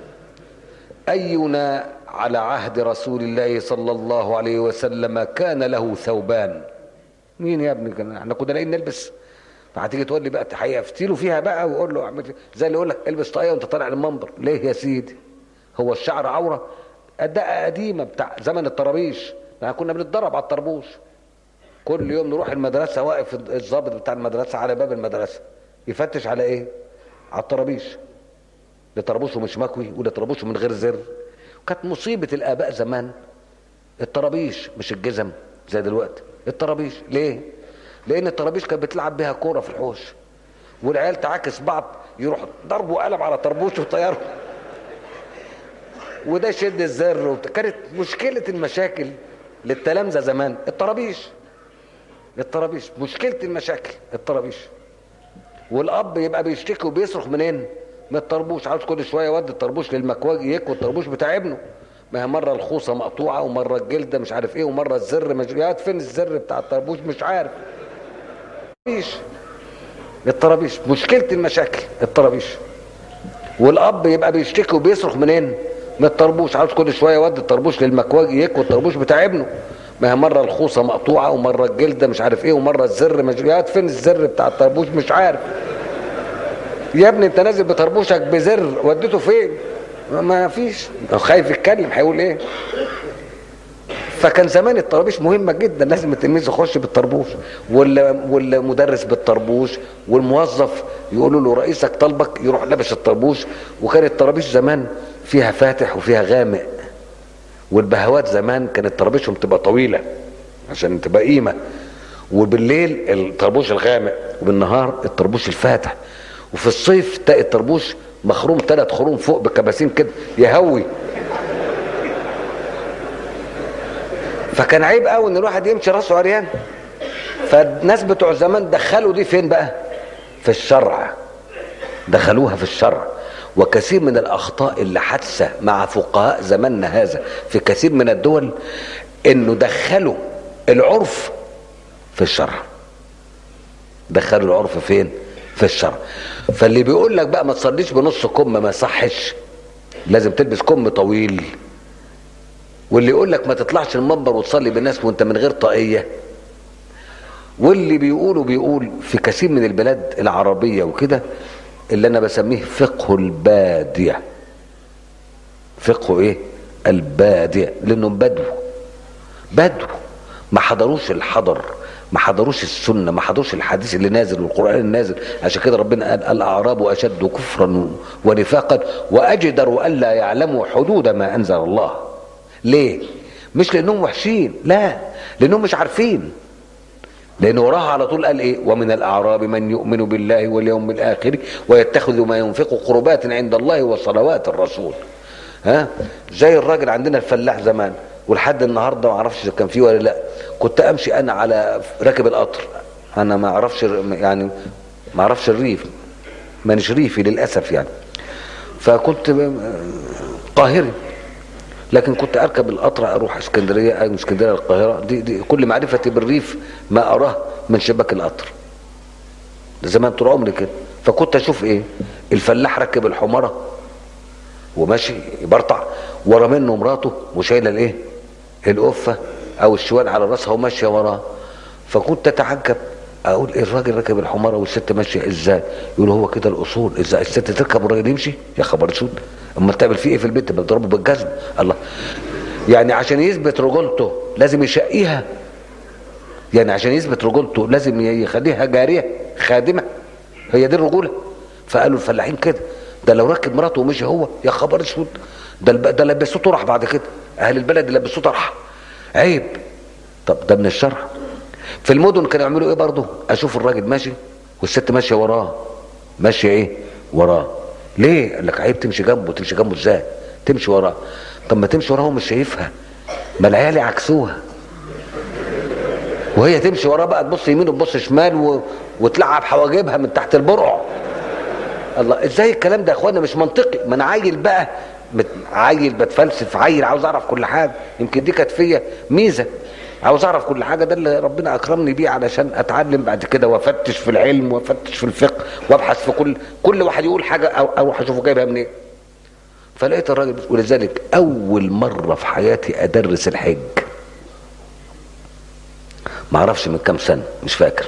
S1: اينا على عهد رسول الله صلى الله عليه وسلم كان له ثوبان مين يا ابني كان احنا كنا لاقيين نلبس فهتيجي تقول لي بقى هيفتيله فيها بقى ويقول له اعمل زي اللي يقول لك البس طاقيه وانت طالع المنبر ليه يا سيدي هو الشعر عوره الدقه قديمه بتاع زمن الطرابيش احنا كنا بنتدرب على الطربوش كل يوم نروح المدرسه واقف الضابط بتاع المدرسه على باب المدرسه يفتش على ايه على الطرابيش ده طربوشه مش مكوي وده طربوشه من غير زر كانت مصيبه الاباء زمان الطرابيش مش الجزم زي دلوقتي الطرابيش ليه لان الطرابيش كانت بتلعب بيها كوره في الحوش والعيال تعاكس بعض يروح ضربوا قلم على طربوش وطياره وده شد الزر وبت... كانت مشكله المشاكل للتلامذه زمان الطرابيش الطرابيش مشكله المشاكل الطرابيش والاب يبقى بيشتكي وبيصرخ منين من الطربوش عاوز كل شويه يودي الطربوش للمكواج يكوي الطربوش بتاع ابنه ما هي مره الخوصه مقطوعه ومره الجلده مش عارف ايه ومره الزر مش يا فين الزر بتاع الطربوش مش عارف مفيش الطرابيش مشكله المشاكل الطرابيش والاب يبقى بيشتكي وبيصرخ منين من الطربوش عاوز كل شويه يودي الطربوش للمكواج يكوي الطربوش بتاع ابنه ما هي مره الخوصه مقطوعه ومره الجلده مش عارف ايه ومره الزر مش يا فين الزر بتاع الطربوش مش عارف يا ابني انت نازل بطربوشك بزر وديته فين ما فيش خايف يتكلم هيقول ايه فكان زمان الطرابيش مهمه جدا لازم التلميذ يخش بالطربوش وال- والمدرس بالطربوش والموظف يقولوا له رئيسك طلبك يروح لابس الطربوش وكان الطرابيش زمان فيها فاتح وفيها غامق والبهوات زمان كانت طرابيشهم تبقى طويله عشان تبقى قيمه وبالليل الطربوش الغامق وبالنهار الطربوش الفاتح وفي الصيف تلاقي الطربوش مخروم ثلاث خروم فوق بكباسين كده يهوي فكان عيب قوي ان الواحد يمشي راسه عريان فالناس بتوع زمان دخلوا دي فين بقى في الشرع دخلوها في الشرع وكثير من الاخطاء اللي حادثه مع فقهاء زماننا هذا في كثير من الدول انه دخلوا العرف في الشرع دخلوا العرف فين في الشرع فاللي بيقول لك بقى ما تصليش بنص كم ما صحش لازم تلبس كم طويل واللي يقول لك ما تطلعش المنبر وتصلي بالناس وانت من غير طاقيه واللي بيقولوا بيقول في كثير من البلاد العربيه وكده اللي انا بسميه فقه الباديه فقه ايه الباديه لانهم بدو بدو ما حضروش الحضر ما حضروش السنه ما حضروش الحديث اللي نازل والقران النازل عشان كده ربنا قال الاعراب اشد كفرا ونفاقا واجدر الا يعلموا حدود ما انزل الله ليه مش لانهم وحشين لا لانهم مش عارفين لان وراها على طول قال ايه ومن الاعراب من يؤمن بالله واليوم الاخر ويتخذ ما ينفق قربات عند الله وصلوات الرسول ها زي الراجل عندنا الفلاح زمان ولحد النهارده ما اعرفش كان فيه ولا لا كنت امشي انا على راكب القطر انا ما اعرفش يعني ما اعرفش الريف مانيش ريفي للاسف يعني فكنت قاهري لكن كنت اركب القطر اروح اسكندريه من اسكندريه للقاهره دي, دي كل معرفتي بالريف ما اراه من شباك القطر ده زمان طول عمري كده فكنت اشوف ايه الفلاح ركب الحماره وماشي يبرطع ورا منه مراته وشايله الايه القفه او الشوال على راسها وماشيه وراه فكنت اتعجب اقول ايه الراجل راكب الحماره والست ماشيه ازاي يقول هو كده الاصول ازاي الست تركب والراجل يمشي يا خبر اسود اما تعمل فيه ايه في البيت بتضربه بالجزم الله يعني عشان يثبت رجولته لازم يشقيها يعني عشان يثبت رجولته لازم يخليها جاريه خادمه هي دي الرجوله فقالوا الفلاحين كده ده لو ركب مراته ومشي هو يا خبر اسود ده الب... ده لبسوه طرح بعد كده اهل البلد لبسوه طرح عيب طب ده من الشرع في المدن كانوا يعملوا ايه برضه اشوف الراجل ماشي والست ماشيه وراه ماشيه ايه وراه ليه قال لك عيب تمشي جنبه تمشي جنبه ازاي تمشي وراه طب ما تمشي وراه ومش شايفها ما العيال يعكسوها وهي تمشي وراه بقى تبص يمين وتبص شمال و... وتلعب حواجبها من تحت البرع الله ازاي الكلام ده يا اخوانا مش منطقي ما انا عيل بقى مت... عيل بتفلسف عيل عاوز اعرف كل حاجه يمكن دي كانت فيا ميزه عاوز اعرف كل حاجه ده اللي ربنا اكرمني بيه علشان اتعلم بعد كده وافتش في العلم وافتش في الفقه وابحث في كل كل واحد يقول حاجه او اروح اشوفه جايبها منين فلقيت الراجل ولذلك اول مره في حياتي ادرس الحج ما اعرفش من كام سنه مش فاكر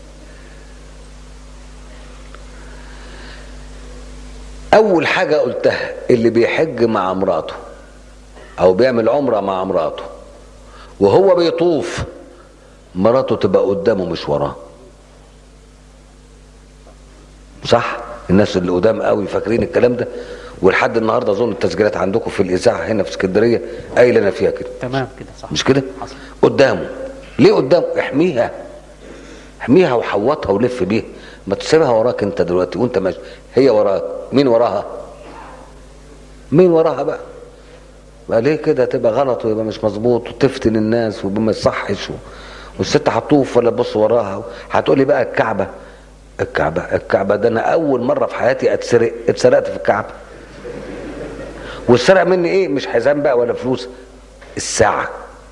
S1: اول حاجه قلتها اللي بيحج مع مراته او بيعمل عمره مع مراته وهو بيطوف مراته تبقى قدامه مش وراه صح الناس اللي قدام قوي فاكرين الكلام ده ولحد النهارده اظن التسجيلات عندكم في الاذاعه هنا في اسكندريه قايل انا فيها كده
S2: تمام كده صح
S1: مش كده
S2: حصل.
S1: قدامه ليه قدامه احميها احميها وحوطها ولف بيها ما تسيبها وراك انت دلوقتي وانت ماشي هي وراك مين وراها مين وراها بقى بقى ليه كده تبقى غلط ويبقى مش مظبوط وتفتن الناس ويبقى ما يصحش و... والست هتطوف ولا تبص وراها هتقولي بقى الكعبه الكعبه الكعبه ده انا اول مره في حياتي اتسرق اتسرقت في الكعبه والسرق مني ايه مش حزام بقى ولا فلوس الساعه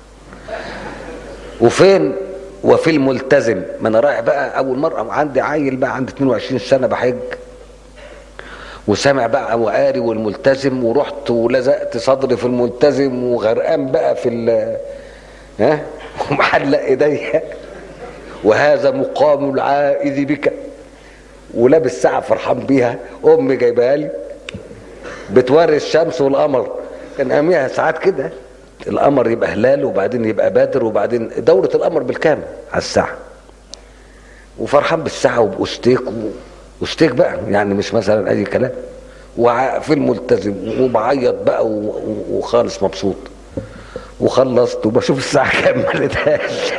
S1: وفين وفي الملتزم ما انا رايح بقى اول مره عندي عيل بقى عندي 22 سنه بحج وسامع بقى وقاري والملتزم ورحت ولزقت صدري في الملتزم وغرقان بقى في ال ها ومحلق ايديا وهذا مقام العائذ بك ولابس ساعه فرحان بيها امي جايبها لي بتوري الشمس والقمر كان اياميها ساعات كده القمر يبقى هلال وبعدين يبقى بدر وبعدين دورة القمر بالكامل على الساعة وفرحان بالساعة وبأستيك وستيك بقى يعني مش مثلا أي كلام وفي الملتزم وبعيط بقى وخالص مبسوط وخلصت وبشوف الساعة كام ما لقيتهاش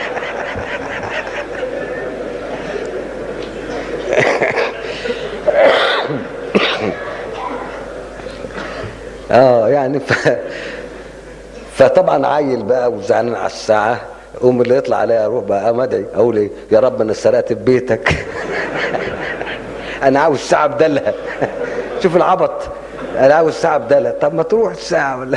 S1: اه يعني ف... فطبعا عيل بقى وزعلان على الساعه قوم اللي يطلع عليا اروح بقى مدعي اقول ايه يا رب انا سرقت في بيتك انا عاوز ساعه بدلها شوف العبط انا عاوز ساعه بدلها طب ما تروح الساعه ولا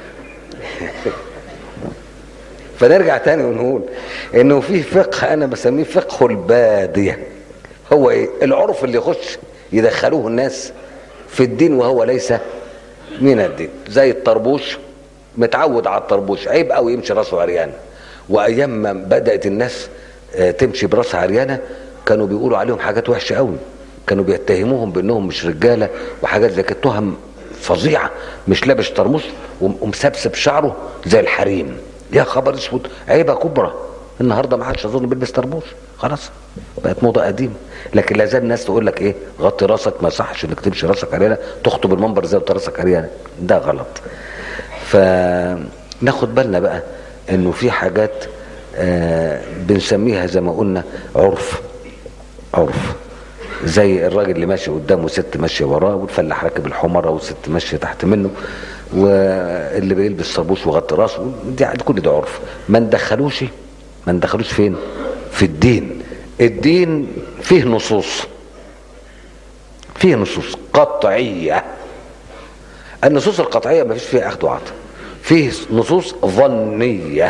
S1: فنرجع تاني ونقول انه في فقه انا بسميه فقه الباديه هو ايه العرف اللي يخش يدخلوه الناس في الدين وهو ليس من الدين زي الطربوش متعود على الطربوش عيب قوي يمشي راسه عريان وايام ما بدات الناس تمشي براسها عريانه كانوا بيقولوا عليهم حاجات وحشه قوي كانوا بيتهموهم بانهم مش رجاله وحاجات زي كده تهم فظيعه مش لابس طرموش ومسبسب شعره زي الحريم يا خبر اسود عيبه كبرى النهارده ما حدش اظن بيلبس طربوش خلاص بقت موضه قديمه لكن لا زال الناس تقول لك ايه غطي راسك ما صحش انك تمشي راسك عريانه تخطب المنبر زي راسك عريانه ده غلط فناخد بالنا بقى انه في حاجات آه بنسميها زي ما قلنا عرف عرف زي الراجل اللي ماشي قدامه ست ماشيه وراه والفلاح راكب الحمره والست ماشيه تحت منه واللي بيلبس صابوش وغطي راسه دي كل ده عرف ما ندخلوش ما ندخلوش فين في الدين الدين فيه نصوص فيه نصوص قطعيه النصوص القطعيه ما فيش فيها اخذ وعطاء فيه نصوص ظنيه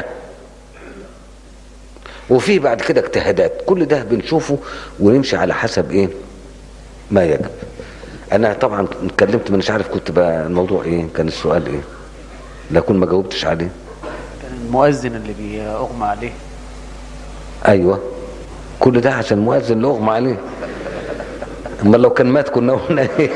S1: وفيه بعد كده اجتهادات كل ده بنشوفه ونمشي على حسب ايه ما يجب انا طبعا اتكلمت مش عارف كنت بقى الموضوع ايه كان السؤال ايه لا اكون ما جاوبتش عليه
S2: كان المؤذن اللي بيغمى عليه
S1: ايوه كل ده عشان المؤذن اللي اغمى عليه اما لو كان مات كنا قلنا ايه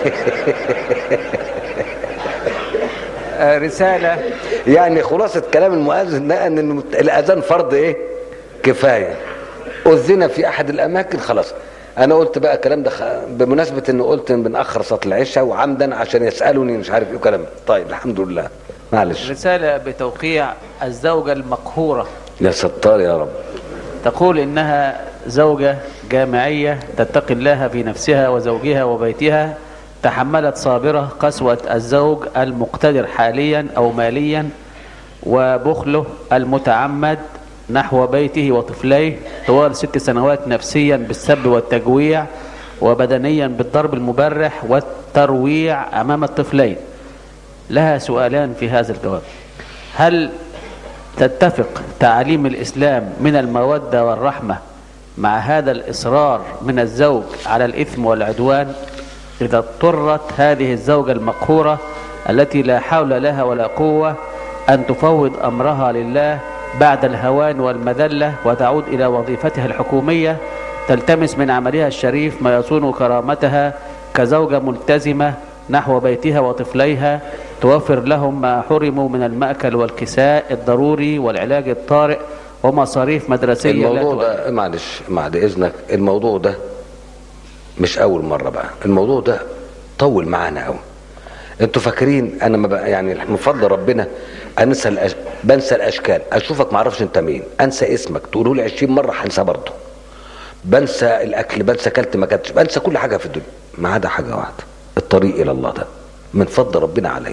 S2: رسالة
S1: يعني خلاصة كلام المؤذن ده ان الاذان فرض ايه كفاية اذن في احد الاماكن خلاص انا قلت بقى الكلام ده بمناسبة انه قلت إن بنأخر صلاة العشاء وعمدا عشان يسألوني مش عارف ايه وكلام طيب الحمد لله معلش
S2: رسالة بتوقيع الزوجة المقهورة
S1: يا ستار يا رب
S2: تقول إنها زوجة جامعية تتقي الله في نفسها وزوجها وبيتها تحملت صابرة قسوة الزوج المقتدر حاليا أو ماليا وبخله المتعمد نحو بيته وطفليه طوال ست سنوات نفسيا بالسب والتجويع وبدنيا بالضرب المبرح والترويع أمام الطفلين لها سؤالان في هذا الجواب هل تتفق تعاليم الإسلام من المودة والرحمة مع هذا الإصرار من الزوج على الإثم والعدوان إذا اضطرت هذه الزوجة المقهورة التي لا حول لها ولا قوة أن تفوض أمرها لله بعد الهوان والمذلة وتعود إلى وظيفتها الحكومية تلتمس من عملها الشريف ما يصون كرامتها كزوجة ملتزمة نحو بيتها وطفليها توفر لهم ما حرموا من المأكل والكساء الضروري والعلاج الطارئ ومصاريف مدرسية
S1: الموضوع ده معلش بعد إذنك الموضوع ده مش أول مرة بقى الموضوع ده طول معانا قوي انتوا فاكرين انا ما بقى يعني من فضل ربنا انسى الأش... بنسى الاشكال اشوفك ما اعرفش انت مين انسى اسمك تقولوا لي 20 مره هنسى برضه بنسى الاكل بنسى اكلت ما اكلتش بنسى كل حاجه في الدنيا ما عدا حاجه واحده الطريق الى الله ده من فضل ربنا علي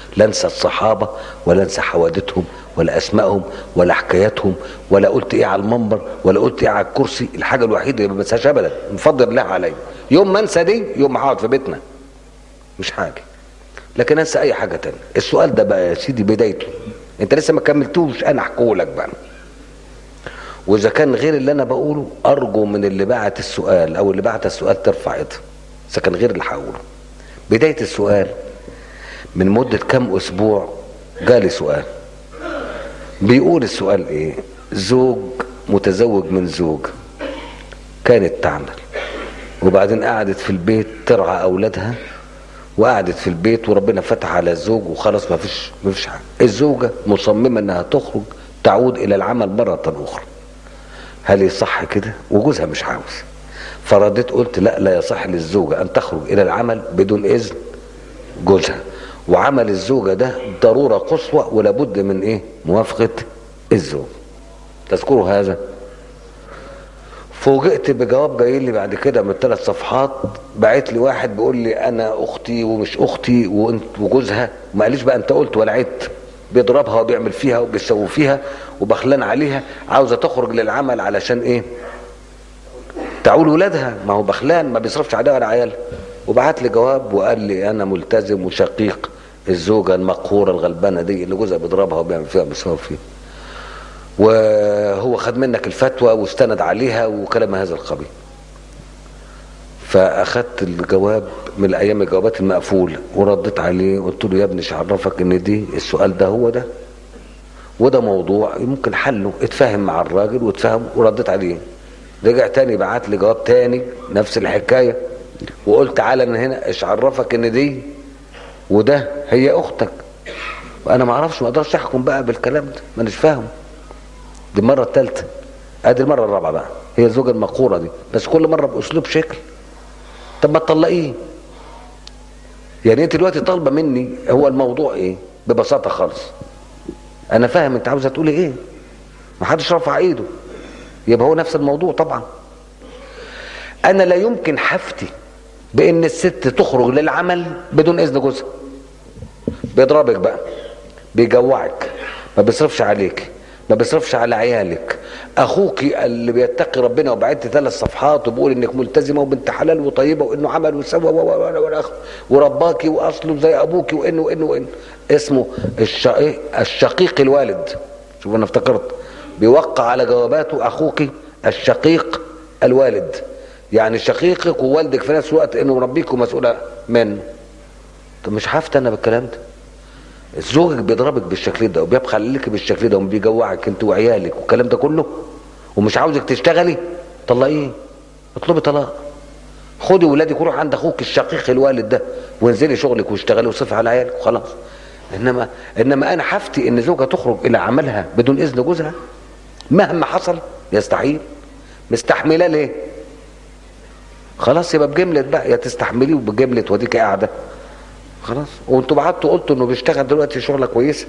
S1: لا انسى الصحابه ولا انسى حوادثهم ولا اسمائهم ولا حكاياتهم ولا قلت ايه على المنبر ولا قلت ايه على الكرسي الحاجه الوحيده اللي ما بنساهاش ابدا من فضل الله عليا يوم ما انسى دي يوم ما هقعد في بيتنا مش حاجه لكن انسى اي حاجه تانية السؤال ده بقى يا سيدي بدايته انت لسه ما كملتوش انا احكيه لك بقى واذا كان غير اللي انا بقوله ارجو من اللي بعت السؤال او اللي بعت السؤال ترفع ايدها اذا كان غير اللي هقوله بدايه السؤال من مده كام اسبوع جالي سؤال بيقول السؤال ايه زوج متزوج من زوج كانت تعمل وبعدين قعدت في البيت ترعى اولادها وقعدت في البيت وربنا فتح على الزوج وخلاص ما فيش ما فيش حاجه الزوجه مصممه انها تخرج تعود الى العمل مره اخرى هل يصح كده وجوزها مش عاوز فرديت قلت لا لا يصح للزوجه ان تخرج الى العمل بدون اذن جوزها وعمل الزوجه ده ضروره قصوى ولابد من ايه موافقه الزوج تذكروا هذا فوجئت بجواب جاي لي بعد كده من ثلاث صفحات بعت لي واحد بيقول لي انا اختي ومش اختي وانت وجوزها ما قاليش بقى انت قلت ولا عدت بيضربها وبيعمل فيها وبيسوي فيها وبخلان عليها عاوزه تخرج للعمل علشان ايه تعول ولادها ما هو بخلان ما بيصرفش عليها ولا عيالها وبعت لي جواب وقال لي انا ملتزم وشقيق الزوجه المقهوره الغلبانه دي اللي جوزها بيضربها وبيعمل فيها وبيسوي فيها وهو خد منك الفتوى واستند عليها وكلام هذا القبيل فاخدت الجواب من الايام الجوابات المقفوله ورديت عليه قلت له يا ابني مش عرفك ان دي السؤال ده هو ده وده موضوع يمكن حله اتفاهم مع الراجل واتفهم ورديت عليه رجع تاني بعت لي جواب تاني نفس الحكايه وقلت تعالى انا هنا ايش عرفك ان دي وده هي اختك وانا ما اعرفش ما اقدرش احكم بقى بالكلام ده مانيش فاهمه دي المره الثالثه ادي المره الرابعه بقى هي الزوجه المقهوره دي بس كل مره باسلوب شكل طب ما تطلقيه يعني انت دلوقتي طالبه مني هو الموضوع ايه ببساطه خالص انا فاهم انت عاوزه تقولي ايه ما حدش رفع ايده يبقى هو نفس الموضوع طبعا انا لا يمكن حفتي بان الست تخرج للعمل بدون اذن جوزها بيضربك بقى بيجوعك ما بيصرفش عليك ما بيصرفش على عيالك اخوك اللي بيتقي ربنا وبعت ثلاث صفحات وبيقول انك ملتزمه وبنت حلال وطيبه وانه عمل وسوى ورباكي واصله زي ابوك وانه وانه وانه اسمه الشقيق, الشقيق الوالد شوف انا افتكرت بيوقع على جواباته اخوك الشقيق الوالد يعني شقيقك ووالدك في نفس الوقت انه مربيك ومسؤوله منه طب مش حافت انا بالكلام ده زوجك بيضربك بالشكل ده وبيبخل عليك بالشكل ده وبيجوعك انت وعيالك والكلام ده كله ومش عاوزك تشتغلي طلقيه اطلبي طلاق خدي ولادك وروح عند اخوك الشقيق الوالد ده وانزلي شغلك واشتغلي وصرفي على عيالك وخلاص انما انما انا حفتي ان زوجها تخرج الى عملها بدون اذن جوزها مهما حصل يستحيل مستحمله ليه خلاص يبقى بجملة بقى يا تستحمليه وبجملة وديك قاعدة خلاص وانتوا بعتوا قلتوا انه بيشتغل دلوقتي شغلة كويسة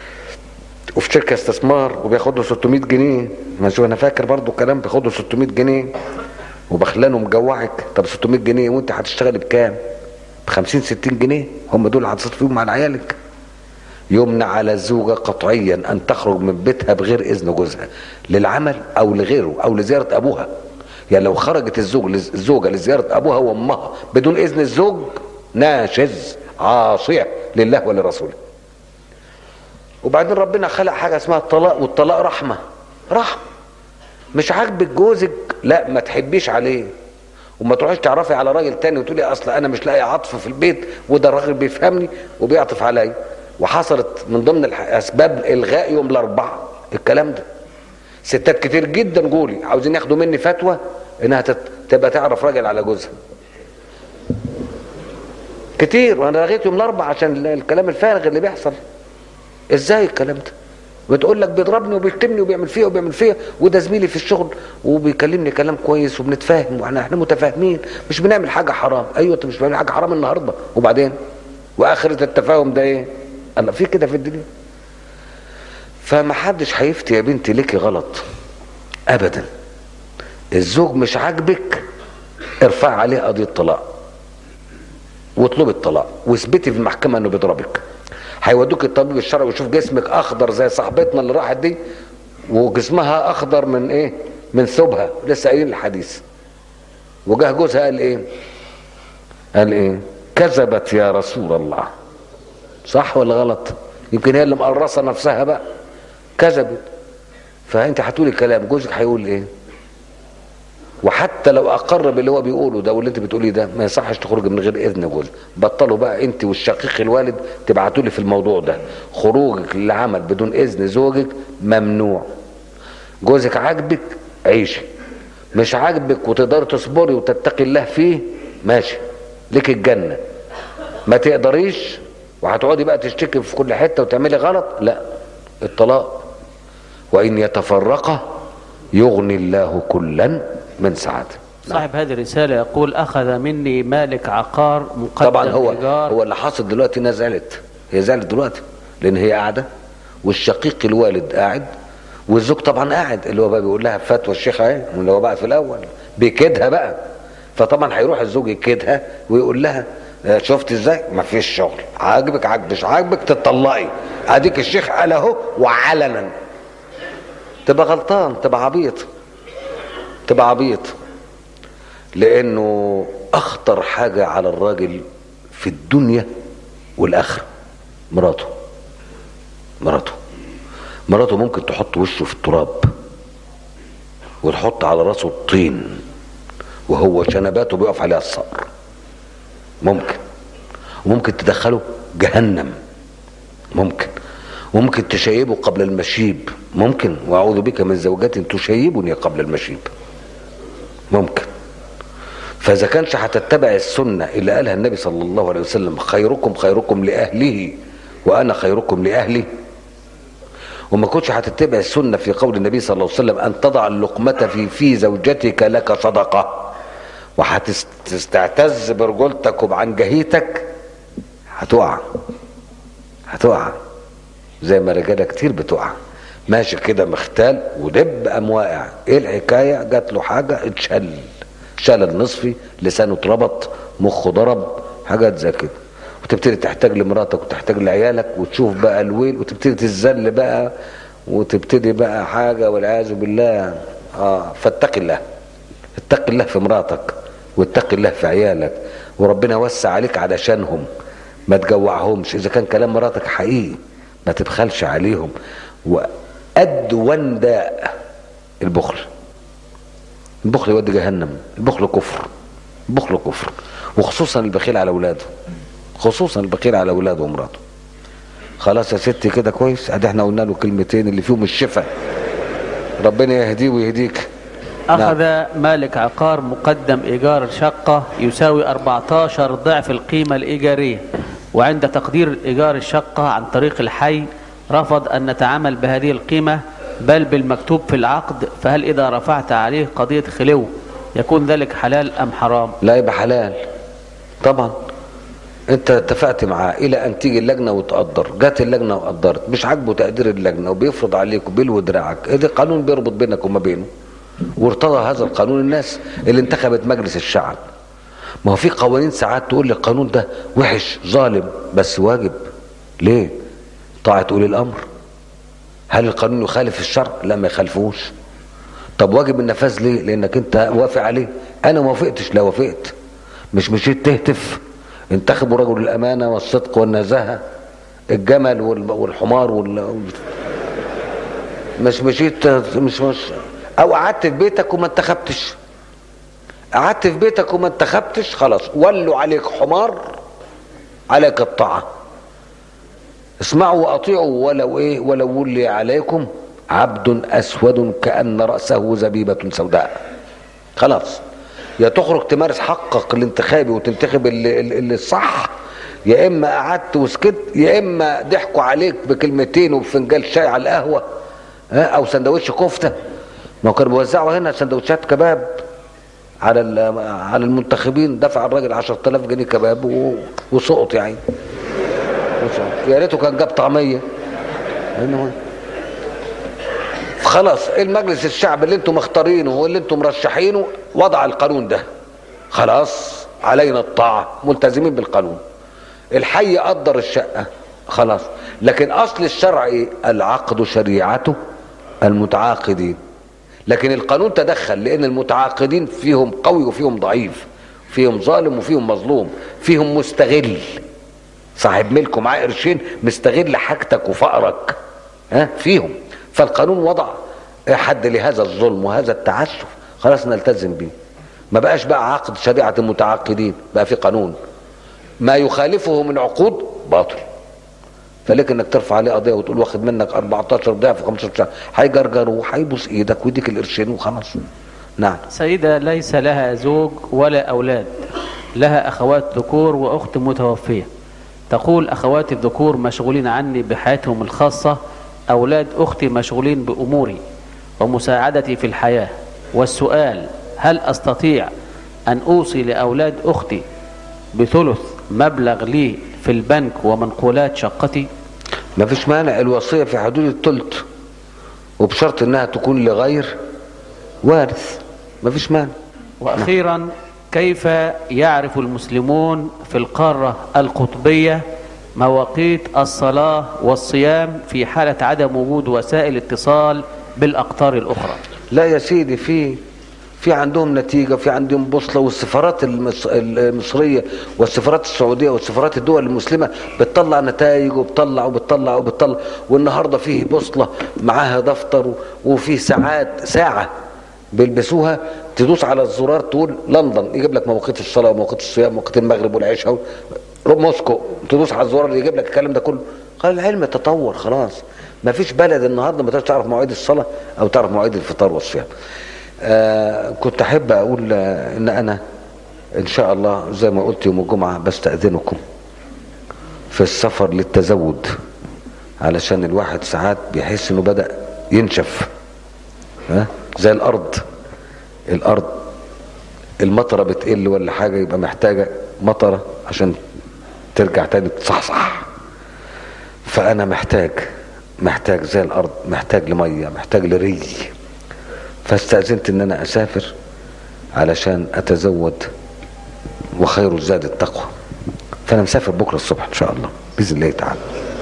S1: وفي شركة استثمار وبياخد له 600 جنيه ما شو انا فاكر برضو الكلام بياخد له 600 جنيه وبخلانه مجوعك طب 600 جنيه وانت هتشتغلي بكام؟ ب 50 60 جنيه هم دول هتصرفيهم على عيالك يمنع على الزوجة قطعيا أن تخرج من بيتها بغير إذن جوزها للعمل أو لغيره أو لزيارة أبوها يعني لو خرجت الزوج الزوجة لزيارة أبوها وأمها بدون إذن الزوج ناشز عاصية لله ولرسوله وبعدين ربنا خلق حاجة اسمها الطلاق والطلاق رحمة رحمة مش عاجبك جوزك لا ما تحبيش عليه وما تروحيش تعرفي على راجل تاني وتقولي اصل انا مش لاقي عطف في البيت وده الراجل بيفهمني وبيعطف عليا وحصلت من ضمن اسباب الغاء يوم الاربعاء الكلام ده ستات كتير جدا جولي عاوزين ياخدوا مني فتوى انها تبقى تعرف راجل على جوزها كتير وانا لغيت يوم الاربعاء عشان الكلام الفارغ اللي بيحصل ازاي الكلام ده بتقول لك بيضربني وبيشتمني وبيعمل فيا وبيعمل فيا وده زميلي في الشغل وبيكلمني كلام كويس وبنتفاهم واحنا احنا متفاهمين مش بنعمل حاجه حرام ايوه انت مش بنعمل حاجه حرام النهارده وبعدين واخره التفاهم ده ايه انا في كده في الدنيا فما حدش هيفتي يا بنتي ليكي غلط ابدا الزوج مش عاجبك ارفع عليه قضيه طلاق واطلبي الطلاق واثبتي في المحكمه انه بيضربك هيودوك الطبيب الشرعي ويشوف جسمك اخضر زي صاحبتنا اللي راحت دي وجسمها اخضر من ايه من ثوبها لسه قايلين الحديث وجاه جوزها قال ايه قال ايه كذبت يا رسول الله صح ولا غلط يمكن هي اللي مقرصه نفسها بقى كذبت فانت هتقولي كلام جوزك هيقول ايه وحتى لو اقر باللي هو بيقوله ده واللي انت بتقوليه ده ما يصحش تخرج من غير اذن جوز بطلوا بقى انت والشقيق الوالد تبعتوا لي في الموضوع ده خروجك للعمل بدون اذن زوجك ممنوع جوزك عاجبك عيشي مش عاجبك وتقدري تصبري وتتقي الله فيه ماشي لك الجنه ما تقدريش وهتقعدي بقى تشتكي في كل حته وتعملي غلط لا الطلاق وان يتفرقا يغني الله كلا من سعته
S2: صاحب هذه الرسالة يقول أخذ مني مالك عقار مقدم
S1: طبعا هو
S2: إيجار
S1: هو اللي حاصل دلوقتي انها زعلت هي زعلت دلوقتي لان هي قاعده والشقيق الوالد قاعد والزوج طبعا قاعد اللي هو بقى بيقول لها فتوى الشيخ اهي اللي هو بقى في الاول بيكيدها بقى فطبعا هيروح الزوج يكيدها ويقول لها آه، شفت ازاي ما فيش شغل عاجبك عاجبك مش عاجبك تطلقي اديك الشيخ قال اهو وعلنا تبقى غلطان تبقى عبيط تبقى عبيط لانه اخطر حاجه على الراجل في الدنيا والاخره مراته مراته مراته ممكن تحط وشه في التراب وتحط على راسه الطين وهو شنباته بيقف عليها الصقر ممكن وممكن تدخله جهنم ممكن وممكن تشيبه قبل المشيب ممكن واعوذ بك من زوجات تشيبني قبل المشيب ممكن فاذا كانش هتتبع السنه اللي قالها النبي صلى الله عليه وسلم خيركم خيركم لاهله وانا خيركم لاهلي وما كنتش هتتبع السنه في قول النبي صلى الله عليه وسلم ان تضع اللقمه في في زوجتك لك صدقه وهتستعتز برجولتك وبعنجهيتك هتقع هتقع زي ما رجاله كتير بتقع ماشي كده مختال ودب قام واقع ايه الحكايه جات له حاجه اتشل شلل نصفي لسانه اتربط مخه ضرب حاجات زي كده وتبتدي تحتاج لمراتك وتحتاج لعيالك وتشوف بقى الويل وتبتدي تتذل بقى وتبتدي بقى حاجه والعياذ بالله اه فاتق الله اتق الله في مراتك واتق الله في عيالك وربنا وسع عليك علشانهم ما تجوعهمش اذا كان كلام مراتك حقيقي ما تبخلش عليهم وأدون داء البخل البخل يودي جهنم البخل كفر البخل كفر وخصوصا البخيل على اولاده خصوصا البخيل على اولاده ومراته خلاص يا ستي كده كويس ادي احنا قلنا له كلمتين اللي فيهم الشفاء ربنا يهديه ويهديك
S2: أخذ مالك عقار مقدم إيجار شقة يساوي 14 ضعف القيمة الإيجارية وعند تقدير إيجار الشقة عن طريق الحي رفض أن نتعامل بهذه القيمة بل بالمكتوب في العقد فهل إذا رفعت عليه قضية خلو يكون ذلك حلال أم حرام
S1: لا يبقى حلال طبعا انت اتفقت معاه الى ان تيجي اللجنه وتقدر جت اللجنه وقدرت مش عاجبه تقدير اللجنه وبيفرض عليك وبيلوي دراعك ادي قانون بيربط بينك وما بينه وارتضى هذا القانون الناس اللي انتخبت مجلس الشعب ما هو في قوانين ساعات تقول لي القانون ده وحش ظالم بس واجب ليه طاعة أولي الأمر هل القانون يخالف الشرع لا ما يخالفوش طب واجب النفاذ ليه لأنك أنت وافق عليه أنا ما وافقتش لا وافقت مش مشيت تهتف انتخبوا رجل الأمانة والصدق والنزاهة الجمل وال- والحمار وال... مش مشيت مش مش او قعدت في بيتك وما انتخبتش قعدت في بيتك وما انتخبتش خلاص ولوا عليك حمار عليك الطاعة اسمعوا واطيعوا ولو ايه ولو ولي عليكم عبد اسود كأن رأسه زبيبة سوداء خلاص يا تخرج تمارس حقك الانتخابي وتنتخب اللي, اللي الصح يا اما قعدت وسكت يا اما ضحكوا عليك بكلمتين وبفنجان شاي على القهوه ها او سندوتش كفته ما هو كانوا بيوزعوا هنا سندوتشات كباب على ال- على المنتخبين دفع الراجل 10000 جنيه كباب و- وسقط يا عيني وسقط. يا ريته كان جاب طعميه إنما- خلاص المجلس الشعب اللي انتم مختارينه واللي انتم مرشحينه وضع القانون ده خلاص علينا الطاعة ملتزمين بالقانون الحي قدر الشقة خلاص لكن اصل الشرع ايه العقد شريعته المتعاقدين لكن القانون تدخل لان المتعاقدين فيهم قوي وفيهم ضعيف فيهم ظالم وفيهم مظلوم فيهم مستغل صاحب ملك ومعاه قرشين مستغل حاجتك وفقرك ها فيهم فالقانون وضع حد لهذا الظلم وهذا التعسف خلاص نلتزم بيه ما بقاش بقى عقد شريعة المتعاقدين بقى في قانون ما يخالفه من عقود باطل فلك انك ترفع عليه قضيه وتقول واخد منك 14 ضعف 15 شهر هيجرجر وهيبوس ايدك ويديك القرشين وخلاص نعم
S2: سيدة ليس لها زوج ولا أولاد لها أخوات ذكور وأخت متوفية تقول أخواتي الذكور مشغولين عني بحياتهم الخاصة أولاد أختي مشغولين بأموري ومساعدتي في الحياة والسؤال هل أستطيع أن أوصي لأولاد أختي بثلث مبلغ لي في البنك ومنقولات شقتي
S1: ما فيش مانع الوصيه في حدود الثلث وبشرط انها تكون لغير وارث ما فيش مانع
S2: وأخيرا كيف يعرف المسلمون في القارة القطبية مواقيت الصلاة والصيام في حالة عدم وجود وسائل اتصال بالأقطار الأخرى
S1: لا يا سيدي في في عندهم نتيجة في عندهم بوصلة والسفارات المص... المصرية والسفارات السعودية والسفارات الدول المسلمة بتطلع نتائج وبتطلع وبتطلع وبتطلع والنهاردة فيه بوصلة معاها دفتر و- وفيه ساعات ساعة بيلبسوها تدوس على الزرار تقول لندن يجيب لك مواقيت الصلاة ومواقيت الصيام ومواقيت المغرب والعشاء و- موسكو تدوس على الزرار يجيب لك الكلام ده كله قال العلم تطور خلاص ما فيش بلد النهارده ما تقدرش تعرف مواعيد الصلاة او تعرف مواعيد الفطار والصيام آه كنت احب اقول آه ان انا ان شاء الله زي ما قلت يوم الجمعه بستاذنكم في السفر للتزود علشان الواحد ساعات بيحس انه بدا ينشف ها زي الارض الارض المطره بتقل ولا حاجه يبقى محتاجه مطره عشان ترجع تاني تصحصح فانا محتاج محتاج زي الارض محتاج لميه محتاج لري فاستأذنت ان انا اسافر علشان اتزود وخير الزاد التقوى فانا مسافر بكره الصبح ان شاء الله باذن الله تعالى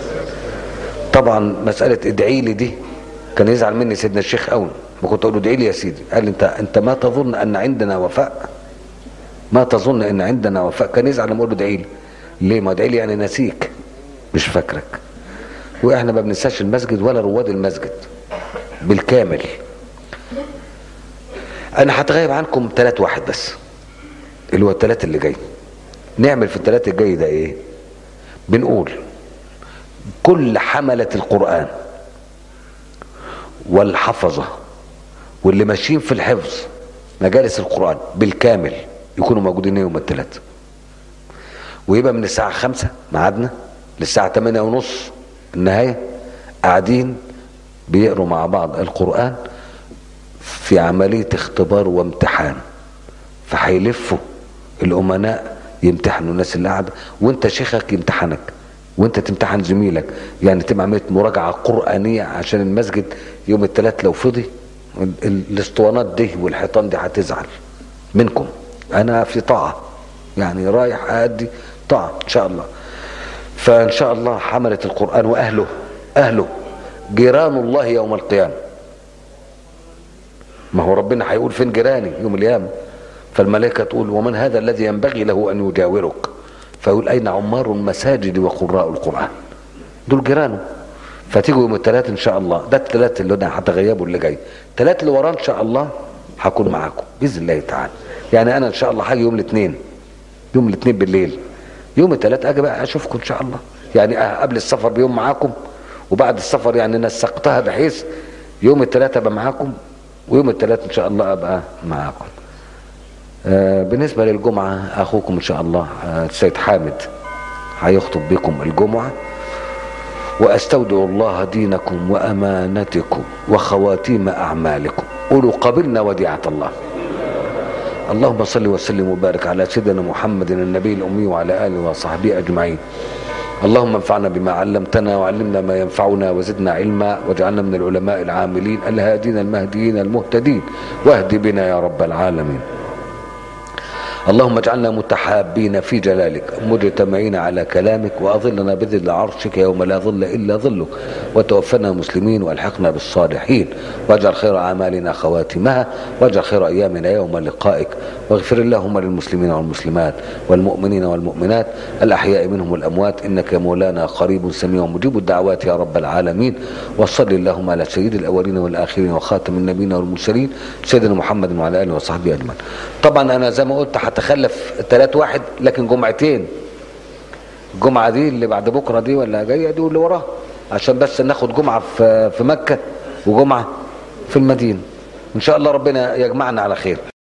S1: طبعا مساله ادعي لي دي كان يزعل مني سيدنا الشيخ قوي ما كنت اقول له ادعي لي يا سيدي قال لي انت انت ما تظن ان عندنا وفاء ما تظن ان عندنا وفاء كان يزعل لما اقول له ادعي لي ليه ما ادعي لي يعني ناسيك مش فاكرك واحنا ما بننساش المسجد ولا رواد المسجد بالكامل انا هتغيب عنكم ثلاث واحد بس اللي هو الثلاث اللي جاي نعمل في الثلاث الجاي ده ايه بنقول كل حملة القرآن والحفظة واللي ماشيين في الحفظ مجالس القرآن بالكامل يكونوا موجودين يوم الثلاث ويبقى من الساعة خمسة ميعادنا للساعة تمانية ونص النهاية قاعدين بيقروا مع بعض القرآن في عملية اختبار وامتحان فهيلفوا الأمناء يمتحنوا الناس اللي قاعدة وانت شيخك يمتحنك وانت تمتحن زميلك يعني تبقى عملية مراجعة قرآنية عشان المسجد يوم الثلاث لو فضي ال- ال- الاسطوانات دي والحيطان دي هتزعل منكم انا في طاعة يعني رايح أدي طاعة ان شاء الله فان شاء الله حملة القرآن واهله اهله جيران الله يوم القيامة ما هو ربنا هيقول فين جيراني يوم القيامة فالملائكة تقول ومن هذا الذي ينبغي له أن يجاورك فيقول أين عمار المساجد وقراء القرآن دول جيرانه فتيجوا يوم الثلاث إن شاء الله ده الثلاث اللي أنا هتغيبوا اللي جاي الثلاث اللي وراه إن شاء الله هكون معاكم بإذن الله تعالى يعني أنا إن شاء الله هاجي يوم الاثنين يوم الاثنين بالليل يوم الثلاث أجي بقى أشوفكم إن شاء الله يعني قبل السفر بيوم معاكم وبعد السفر يعني نسقتها بحيث يوم الثلاث أبقى معاكم ويوم الثلاث ان شاء الله ابقى معاكم آه بالنسبه للجمعه اخوكم ان شاء الله آه السيد حامد هيخطب بكم الجمعه واستودع الله دينكم وامانتكم وخواتيم اعمالكم قولوا قبلنا وديعه الله اللهم صل وسلم وبارك على سيدنا محمد النبي الامي وعلى اله وصحبه اجمعين اللهم انفعنا بما علمتنا وعلمنا ما ينفعنا وزدنا علما واجعلنا من العلماء العاملين الهادين المهديين المهتدين واهد بنا يا رب العالمين اللهم اجعلنا متحابين في جلالك مجتمعين على كلامك وأظلنا بذل عرشك يوم لا ظل إلا ظلك وتوفنا مسلمين والحقنا بالصالحين واجعل خير أعمالنا خواتمها واجعل خير أيامنا يوم لقائك واغفر اللهم للمسلمين والمسلمات والمؤمنين والمؤمنات الأحياء منهم والأموات إنك يا مولانا قريب سميع مجيب الدعوات يا رب العالمين وصل اللهم على سيد الأولين والآخرين وخاتم النبيين والمرسلين سيدنا محمد وعلى آله وصحبه أجمعين طبعا أنا زي ما قلت هتخلف ثلاث واحد لكن جمعتين الجمعة دي اللي بعد بكرة دي ولا جاية دي واللي وراها عشان بس ناخد جمعة في في مكة وجمعة في المدينة إن شاء الله ربنا يجمعنا على خير